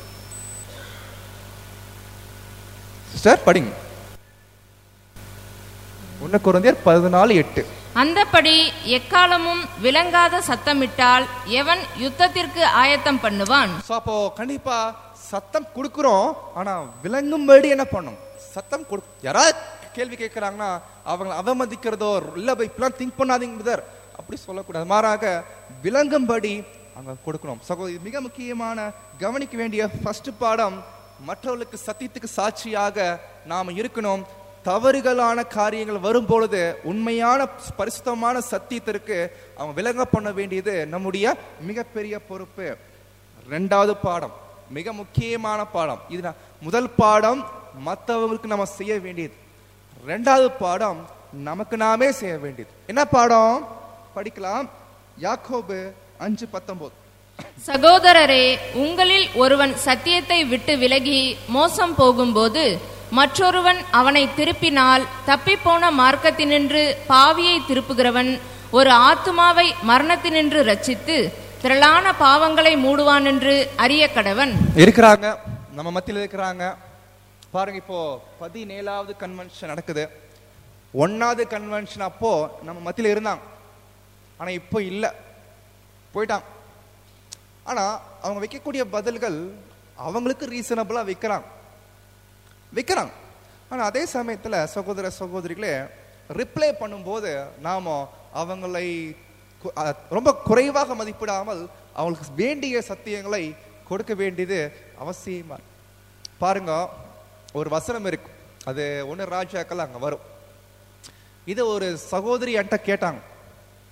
சார் படிங்க ஒன்னு குருந்தியர் பதினாலு எட்டு அந்தப்படி எக்காலமும் விளங்காத சத்தமிட்டால் எவன் யுத்தத்திற்கு ஆயத்தம் பண்ணுவான் ஸோ அப்போ கண்டிப்பா சத்தம் கொடுக்குறோம் ஆனா விளங்கும்படி என்ன பண்ணும் சத்தம் கொடு யாராவது கேள்வி கேட்கறாங்கன்னா அவங்களை அவமதிக்கிறதோ இல்ல போய் இப்படிலாம் திங்க் பண்ணாதீங்க பிரதர் அப்படி சொல்லக்கூடாது மாறாக விளங்கும்படி அங்க கொடுக்கணும் சகோதரி மிக முக்கியமான கவனிக்க வேண்டிய ஃபர்ஸ்ட் பாடம் மற்றவர்களுக்கு சத்தியத்துக்கு சாட்சியாக நாம இருக்கணும் தவறுகளான காரியங்கள் வரும் பொழுது உண்மையான பரிசுத்தமான சத்தியத்திற்கு அவங்க விளங்க பண்ண வேண்டியது நம்முடைய மிகப்பெரிய பொறுப்பு ரெண்டாவது பாடம் மிக முக்கியமான பாடம் இது நான் முதல் பாடம் மற்றவங்களுக்கு நம்ம செய்ய வேண்டியது ரெண்டாவது பாடம் நமக்கு நாமே செய்ய வேண்டியது என்ன பாடம் படிக்கலாம் யாக்கோபு அஞ்சு பத்தொன்பது சகோதரரே உங்களில் ஒருவன் சத்தியத்தை விட்டு விலகி மோசம் போகும்போது மற்றொருவன் அவனை திருப்பினால் தப்பிப்போன மார்க்கத்தினின்று பாவியை திருப்புகிறவன் ஒரு ஆத்துமாவை மரணத்தினின்று ரட்சித்து திரளான பாவங்களை மூடுவான் என்று அறிய கடவன் இருக்கிறாங்க நம்ம மத்தியில் இருக்கிறாங்க பாருங்க இப்போ பதினேழாவது கன்வென்ஷன் நடக்குது ஒன்னாவது கன்வென்ஷன் அப்போ நம்ம மத்தியில் இருந்தாங்க ஆனா இப்போ இல்ல போயிட்டாங்க ஆனா அவங்க வைக்கக்கூடிய பதில்கள் அவங்களுக்கு ரீசனபிளா வைக்கிறாங்க வைக்கிறாங்க ஆனா அதே சமயத்துல சகோதர சகோதரிகளே ரிப்ளை பண்ணும்போது நாம அவங்களை கு- அஹ், ரொம்ப குறைவாக மதிப்பிடாமல் அவங்களுக்கு வேண்டிய சத்தியங்களை கொடுக்க வேண்டியது அவசியமா இருக்கு. பாருங்க ஒரு வசனம் இருக்கு அது ஒன்று ராஜாக்கள் அங்க வரும் இது ஒரு சகோதரி என்கிட்ட கேட்டாங்க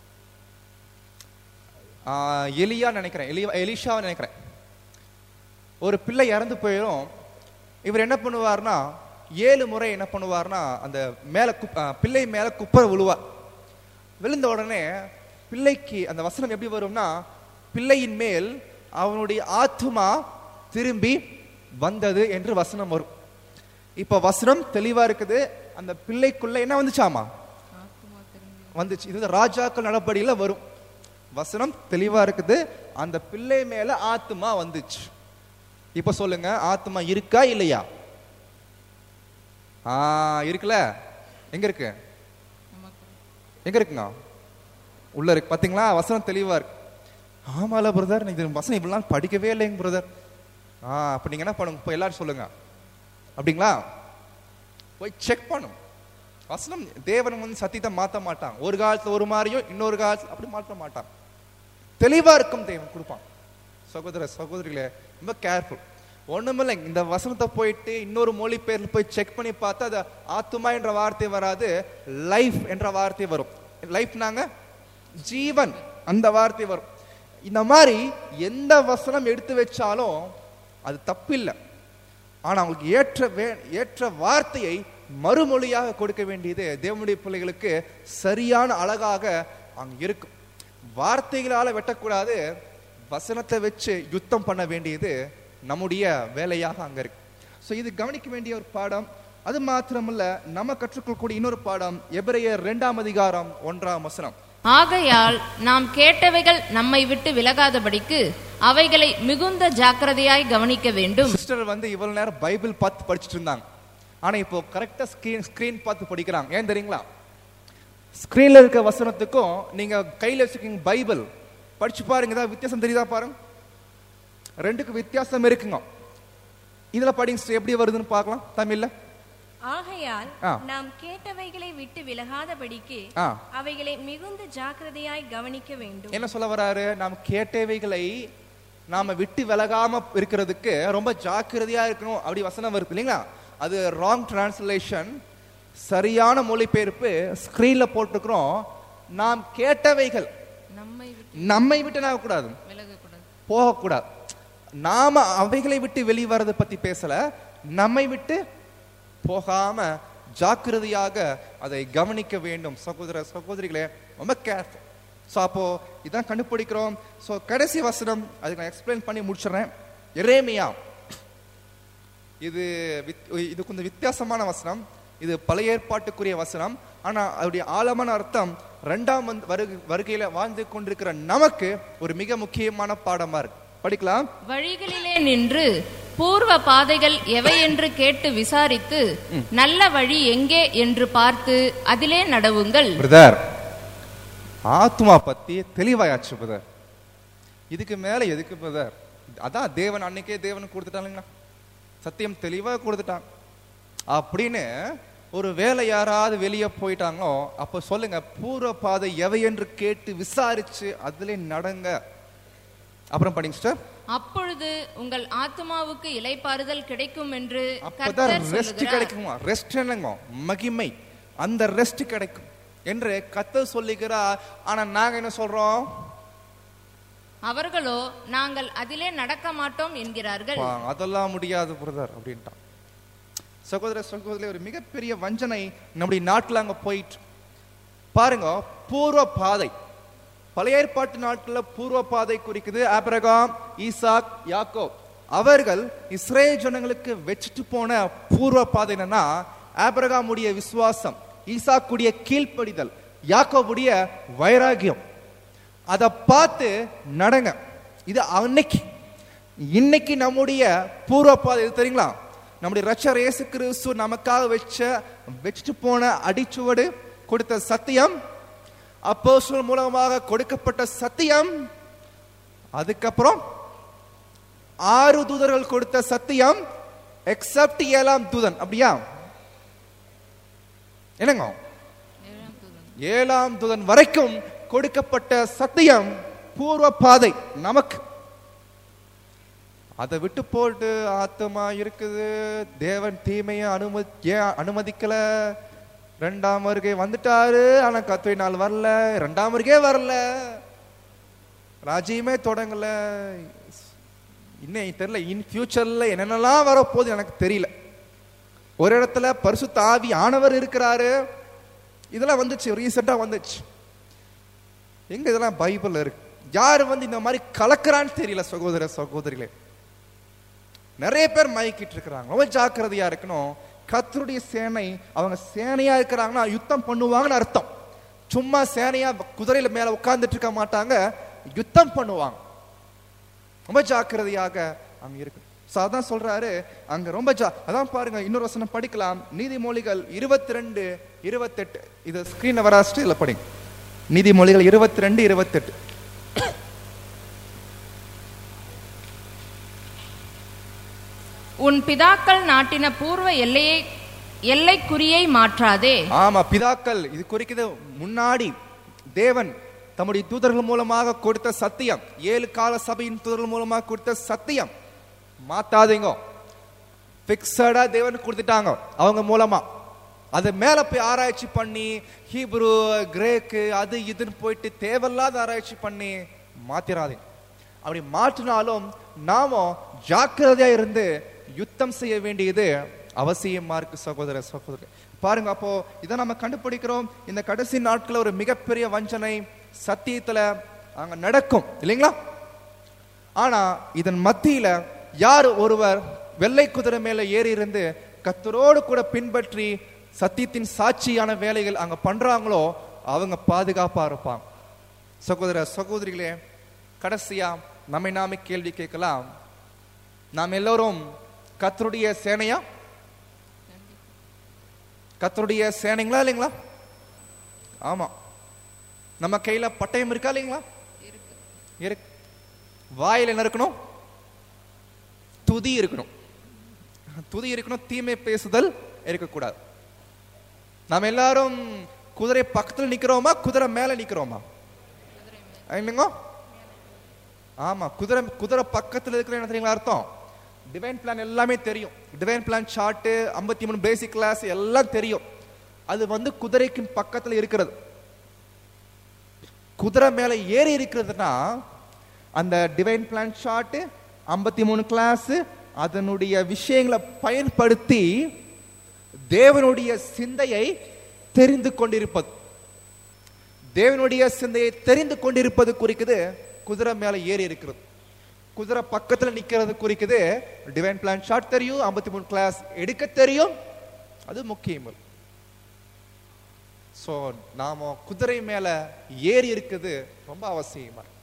ஆஹ், எலியா நினைக்கிறேன் எலியா எலிஷாவை நினைக்கிறேன் ஒரு பிள்ளை இறந்து போயிடும் இவர் என்ன பண்ணுவார்னா ஏழு முறை என்ன பண்ணுவார்னா அந்த மேல குப்- ஆ, பிள்ளை மேல குப்பரை விழுவார் விழுந்த உடனே பிள்ளைக்கு அந்த வசனம் எப்படி வரும்னா பிள்ளையின் மேல் அவனுடைய ஆத்துமா திரும்பி வந்தது என்று வசனம் வரும் இப்ப வசனம் தெளிவா இருக்குது அந்த பிள்ளைக்குள்ள என்ன வந்துச்சாமா வந்துச்சு இது ராஜாக்கள் நடபடியில வரும் வசனம் தெளிவா இருக்குது அந்த பிள்ளை மேல ஆத்துமா வந்துச்சு இப்ப சொல்லுங்க ஆத்துமா இருக்கா இல்லையா ஆ இருக்குல்ல எங்க இருக்கு எங்க இருக்குங்க உள்ள இருக்கு பாத்தீங்களா வசனம் தெளிவா இருக்கு ஆமால பிரதர் நீங்க இந்த வசனம் இப்படிலாம் படிக்கவே இல்லைங்க பிரதர் ஆ அப்ப நீங்க என்ன பண்ணுங்க இப்போ எல்லாரும் சொல்லுங்க அப்படிங்களா போய் செக் பண்ணும் வசனம் தேவன் வந்து சத்தியத்தை மாத்த மாட்டான் ஒரு காலத்துல ஒரு மாதிரியும் இன்னொரு காலத்துல அப்படி மாற்ற மாட்டான் தெளிவா இருக்கும் தேவன் கொடுப்பான் சகோதர சகோதரிகளே ரொம்ப கேர்ஃபுல் ஒண்ணுமில்லை இந்த வசனத்தை போயிட்டு இன்னொரு மொழி பேர்ல போய் செக் பண்ணி பார்த்தா அது ஆத்துமா என்ற வார்த்தை வராது லைஃப் என்ற வார்த்தை வரும் லைஃப் நாங்க ஜீவன் அந்த வார்த்தை வரும் இந்த மாதிரி எந்த வசனம் எடுத்து வச்சாலும் அது தப்பில்லை ஆனா அவங்களுக்கு ஏற்ற வே- ஏற்ற வார்த்தையை மறுமொழியாக கொடுக்க வேண்டியது தேவனுடைய பிள்ளைகளுக்கு சரியான அழகாக அங்க இருக்கும் வார்த்தைகளால வெட்டக்கூடாது வசனத்தை வச்சு யுத்தம் பண்ண வேண்டியது நம்முடைய வேலையாக அங்க இருக்கு ஸோ இது கவனிக்க வேண்டிய ஒரு பாடம் அது மாத்திரமல்ல நம்ம கற்றுக்கொள்ளக்கூடிய இன்னொரு பாடம் எபிரேயர் இரண்டாம் அதிகாரம் ஒன்றாம் வசனம் ஆகையால் நாம் கேட்டவைகள் நம்மை விட்டு விலகாதபடிக்கு அவைகளை மிகுந்த ஜாக்கிரதையாய் கவனிக்க வேண்டும் சிஸ்டர் வந்து இவ்வளவு நேரம் பைபிள் பார்த்து படிச்சுட்டு இருந்தாங்க ஆனா இப்போ கரெக்டா ஸ்கிரீன் ஸ்கிரீன் பார்த்து படிக்கிறாங்க ஏன் தெரியுங்களா ஸ்கிரீன்ல இருக்க வசனத்துக்கும் நீங்க கையில வச்சிருக்கீங்க பைபிள் படிச்சு பாருங்க ஏதாவது வித்தியாசம் தெரியுதா பாருங்க ரெண்டுக்கு வித்தியாசம் இருக்குங்க இதுல படிங்க sister, எப்படி வருதுன்னு பார்க்கலாம் தமிழ்ல ஆகையால் ஆ. நாம் கேட்டவைகளை விட்டு விலகாதபடிக்கு ஆ. அவைகளை மிகுந்த ஜாக்கிரதையாய் கவனிக்க வேண்டும் என்ன சொல்ல வராரு நாம் கேட்டவைகளை நாம விட்டு விலகாம இருக்கிறதுக்கு ரொம்ப ஜாக்கிரதையா இருக்கணும் அப்படி வசனம் வருது இல்லைங்களா அது ராங் டிரான்ஸ்லேஷன் சரியான மொழிபெயர்ப்பு ஸ்கிரீன்ல போட்டிருக்கிறோம் நாம் கேட்டவைகள் நம்மை விட்டு நம்மை விட்டு நான் கூடாது விலகக்கூடாது போகக்கூடாது நாம அவைகளை விட்டு வெளியே வர்றதை பத்தி பேசல நம்மை விட்டு போகாம ஜாக்கிரதையாக அதை கவனிக்க வேண்டும் சகோதர சகோதரிகளே ரொம்ப கேர்ஃபுல் ஸோ அப்போ இதான் கண்டுபிடிக்கிறோம் ஸோ கடைசி வசனம் அதுக்கு நான் எக்ஸ்பிளைன் பண்ணி முடிச்சிடுறேன் எரேமியா இது வித்- இது கொஞ்சம் வித்தியாசமான வசனம் இது பழைய ஏற்பாட்டுக்குரிய வசனம் ஆனா அதோடைய ஆழமான அர்த்தம் ரெண்டாம் வந்து வருகை வருகையில வாழ்ந்து கொண்டிருக்கிற நமக்கு ஒரு மிக முக்கியமான பாடமா இருக்கு படிக்கலாம் வழிகளிலே நின்று பூர்வ பாதைகள் எவை என்று கேட்டு விசாரித்து நல்ல வழி எங்கே என்று பார்த்து அதிலே நடவுங்கள் பிரதர் ஆத்மா பத்தி தெளிவாயாச்சு பிரதர் இதுக்கு மேல எதுக்கு பிரதர் அதான் தேவன் அன்னைக்கே தேவன் கொடுத்துட்டானுங்களா சத்தியம் தெளிவா கொடுத்துட்டான் அப்படின்னு ஒரு வேலை யாராவது வெளியே போயிட்டாங்களோ அப்ப சொல்லுங்க பூர்வ பாதை எவை என்று கேட்டு விசாரிச்சு அதிலே நடங்க அப்புறம் படிங்க சிஸ்டர் அப்பொழுது உங்கள் ஆத்துமாவுக்கு இலைப்பாறுதல் கிடைக்கும் என்று அப்பதான் கர்த்தர் ரெஸ்ட் சொல்லுகிறார் கிடைக்குமா ரெஸ்ட் என்னங்க மகிமை அந்த ரெஸ்ட் கிடைக்கும் என்று கத்தர் சொல்லுகிறார் ஆனா நாங்க என்ன சொல்றோம் அவர்களோ நாங்கள் அதிலே நடக்க மாட்டோம் என்கிறார்கள் பா, அதெல்லாம் முடியாது பிரதர் அப்படின்ட்டான் சகோதர சகோதரி ஒரு மிகப்பெரிய வஞ்சனை நம்முடைய நாட்டுல அங்க போயிட்டு பாருங்க பூர்வ பாதை பழைய ஏற்பாட்டு நாட்டுல பூர்வ பாதை குறிக்குது ஆபிரகாம் ஈசாக் யாக்கோ அவர்கள் இஸ்ரேல் ஜனங்களுக்கு வச்சுட்டு போன பூர்வ பாதை என்னன்னா ஆபிரகாமுடைய விசுவாசம் ஈசாக்குடைய கீழ்ப்படிதல் யாக்கோவுடைய வைராகியம் அதை பார்த்து நடங்க இது அன்னைக்கு இன்னைக்கு நம்முடைய பூர்வ பாதை எது தெரியுங்களா நம்முடைய ரட்சர் இயேசு கிறிஸ்து நமக்காக வச்ச வச்சுட்டு போன அடிச்சுவடு கொடுத்த சத்தியம் அப்போஸ்தலர் மூலமாக கொடுக்கப்பட்ட சத்தியம் அதுக்கப்புறம் ஆறு தூதர்கள் கொடுத்த சத்தியம் எக்ஸப்ட் ஏழாம் தூதன் அப்படியா என்னங்க ஏழாம் தூதன் வரைக்கும் கொடுக்கப்பட்ட சத்தியம் பூர்வ பாதை நமக்கு அதை விட்டு போட்டு ஆத்மா இருக்குது தேவன் தீமையை அனுமதி ஏன் அனுமதிக்கல ரெண்டாம் வருகை வந்துட்டாரு ஆனா கத்துவை நாள் வரல ரெண்டாம் வருகே வரல ராஜ்யமே தொடங்கல இன்னும் தெரியல இன் ஃபியூச்சர்ல என்னென்னலாம் வரப்போகுது எனக்கு தெரியல ஒரு இடத்துல பரிசுத்த ஆவி ஆனவர் இருக்கிறாரு இதெல்லாம் வந்துச்சு ரீசெண்டா வந்துச்சு எங்க இதெல்லாம் பைபிள்ல இருக்கு யார் வந்து இந்த மாதிரி கலக்குறான்னு தெரியல சகோதர சகோதரிகளே நிறைய பேர் மயக்கிட்டு இருக்கிறாங்க ரொம்ப ஜாக்கிரதையா இருக்கணும் கத்தருடைய சேனை அவங்க சேனையா இருக்கிறாங்கன்னா யுத்தம் பண்ணுவாங்கன்னு அர்த்தம் சும்மா சேனையா குதிரையில மேல உட்கார்ந்துட்டு இருக்க மாட்டாங்க யுத்தம் பண்ணுவாங்க ரொம்ப ஜாக்கிரதையாக அங்க இருக்கு So அதான் சொல்றாரு அங்க ரொம்ப ஜா அதான் பாருங்க இன்னொரு வசனம் படிக்கலாம் நீதிமொழிகள் இருபத்தி ரெண்டு இருபத்தெட்டு இது ஸ்கிரீன்ல வராஸ்ட்டு இல்ல படிங்க நீதிமொழிகள் இருபத்தி ரெண்டு இருபத்தெட்டு உன் பிதாக்கள் நாட்டின பூர்வ எல்லையை எல்லைக்குறியை மாற்றாதே ஆமா பிதாக்கள் இது குறிக்குது முன்னாடி தேவன் தம்முடைய தூதர்கள் மூலமாக கொடுத்த சத்தியம் ஏழு கால சபையின் தூதர்கள் மூலமாக கொடுத்த சத்தியம் மாத்தாதீங்க பிக்சடா தேவன் கொடுத்துட்டாங்க அவங்க மூலமா அது மேல போய் ஆராய்ச்சி பண்ணி ஹீப்ரு கிரேக்கு அது இதுன்னு போயிட்டு தேவையில்லாத ஆராய்ச்சி பண்ணி மாத்திராதீங்க அப்படி மாற்றினாலும் நாம ஜாக்கிரதையா இருந்து யுத்தம் செய்ய வேண்டியது அவசியமா இருக்கு சகோதர சகோதரி பாருங்க அப்போ இதை நம்ம கண்டுபிடிக்கிறோம் இந்த கடைசி நாட்கள்ல ஒரு மிகப்பெரிய வஞ்சனை சத்தியத்துல அங்க நடக்கும் இல்லைங்களா ஆனா இதன் மத்தியில யார் ஒருவர் வெள்ளை குதிரை மேல ஏறி இருந்து கத்தரோடு கூட பின்பற்றி சத்தியத்தின் சாட்சியான வேலைகள் அங்க பண்றாங்களோ அவங்க பாதுகாப்பா இருப்பாங்க சகோதர சகோதரிகளே கடைசியா நம்மை நாமே கேள்வி கேட்கலாம் நாம் எல்லோரும் கத்தருடைய சேனையா கத்தருடைய சேனைங்களா இல்லைங்களா ஆமா நம்ம கையில பட்டயம் இருக்கா இல்லைங்களா இருக்கு வாயில் என்ன இருக்கணும் துதி இருக்கணும் துதி இருக்கணும் தீமை பேசுதல் இருக்கக்கூடாது நாம் எல்லாரும் குதிரை பக்கத்துல நிக்கிறோமா குதிரை மேல நிக்கிறோமா இல்லைங்க ஆமா குதிரை குதிரை பக்கத்துல இருக்கிற என்ன தெரியுங்களா அர்த்தம் டிவைன் பிளான் எல்லாமே தெரியும் டிவைன் பிளான் சார்ட்டு ஐம்பத்தி மூணு பேசிக் கிளாஸ் எல்லாம் தெரியும் அது வந்து குதிரைக்கு பக்கத்துல இருக்கிறது குதிரை மேல ஏறி இருக்கிறதுனா அந்த டிவைன் பிளான் சார்ட்டு ஐம்பத்தி மூணு கிளாஸ் அதனுடைய விஷயங்களை பயன்படுத்தி தேவனுடைய சிந்தையை தெரிந்து கொண்டிருப்பது தேவனுடைய சிந்தையை தெரிந்து கொண்டிருப்பது குறிக்குது குதிரை மேல ஏறி இருக்கிறது குதிரை பக்கத்துல நிக்கிறது குறிக்குது டிவைன் பிளான் ஷாட் தெரியும் ஐம்பத்தி மூணு கிளாஸ் எடுக்க தெரியும் அது முக்கியம் சோ நாம குதிரை மேல ஏறி இருக்குது ரொம்ப அவசியமா இருக்கு.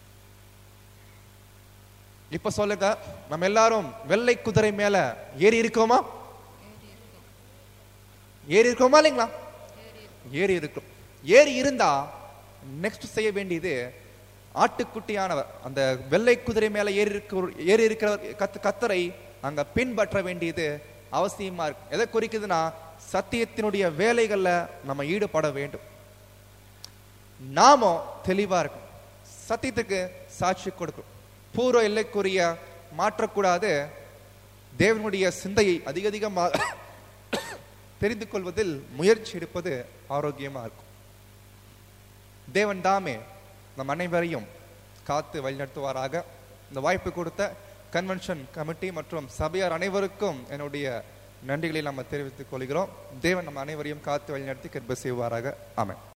இப்ப சொல்லுங்க நம்ம எல்லாரும் வெள்ளை குதிரை மேல ஏறி இருக்கோமா ஏறி இருக்கோமா இல்லைங்களா ஏறி இருக்கும் ஏறி இருந்தா நெக்ஸ்ட் செய்ய வேண்டியது ஆட்டுக்குட்டியானவர் அந்த வெள்ளை குதிரை மேல ஏறி இருக்க ஏறி இருக்கிறவர் கத் கத்தரை அங்க பின்பற்ற வேண்டியது அவசியமா இருக்கு எதை குறிக்குதுன்னா சத்தியத்தினுடைய வேலைகள்ல நம்ம ஈடுபட வேண்டும் நாம தெளிவா இருக்கும் சத்தியத்துக்கு சாட்சி கொடுக்கும் பூர்வ எல்லைக்குரிய மாற்றக்கூடாது தேவனுடைய சிந்தையை அதிக அதிகமாக தெரிந்து கொள்வதில் முயற்சி எடுப்பது ஆரோக்கியமா இருக்கும் தேவன் தாமே நம் அனைவரையும் காத்து வழிநடத்துவாராக இந்த வாய்ப்பு கொடுத்த கன்வென்ஷன் கமிட்டி மற்றும் சபையார் அனைவருக்கும் என்னுடைய நன்றிகளை நம்ம தெரிவித்துக் கொள்கிறோம் தேவன் நம் அனைவரையும் காத்து வழிநடத்தி கிருபை செய்வாராக ஆமென்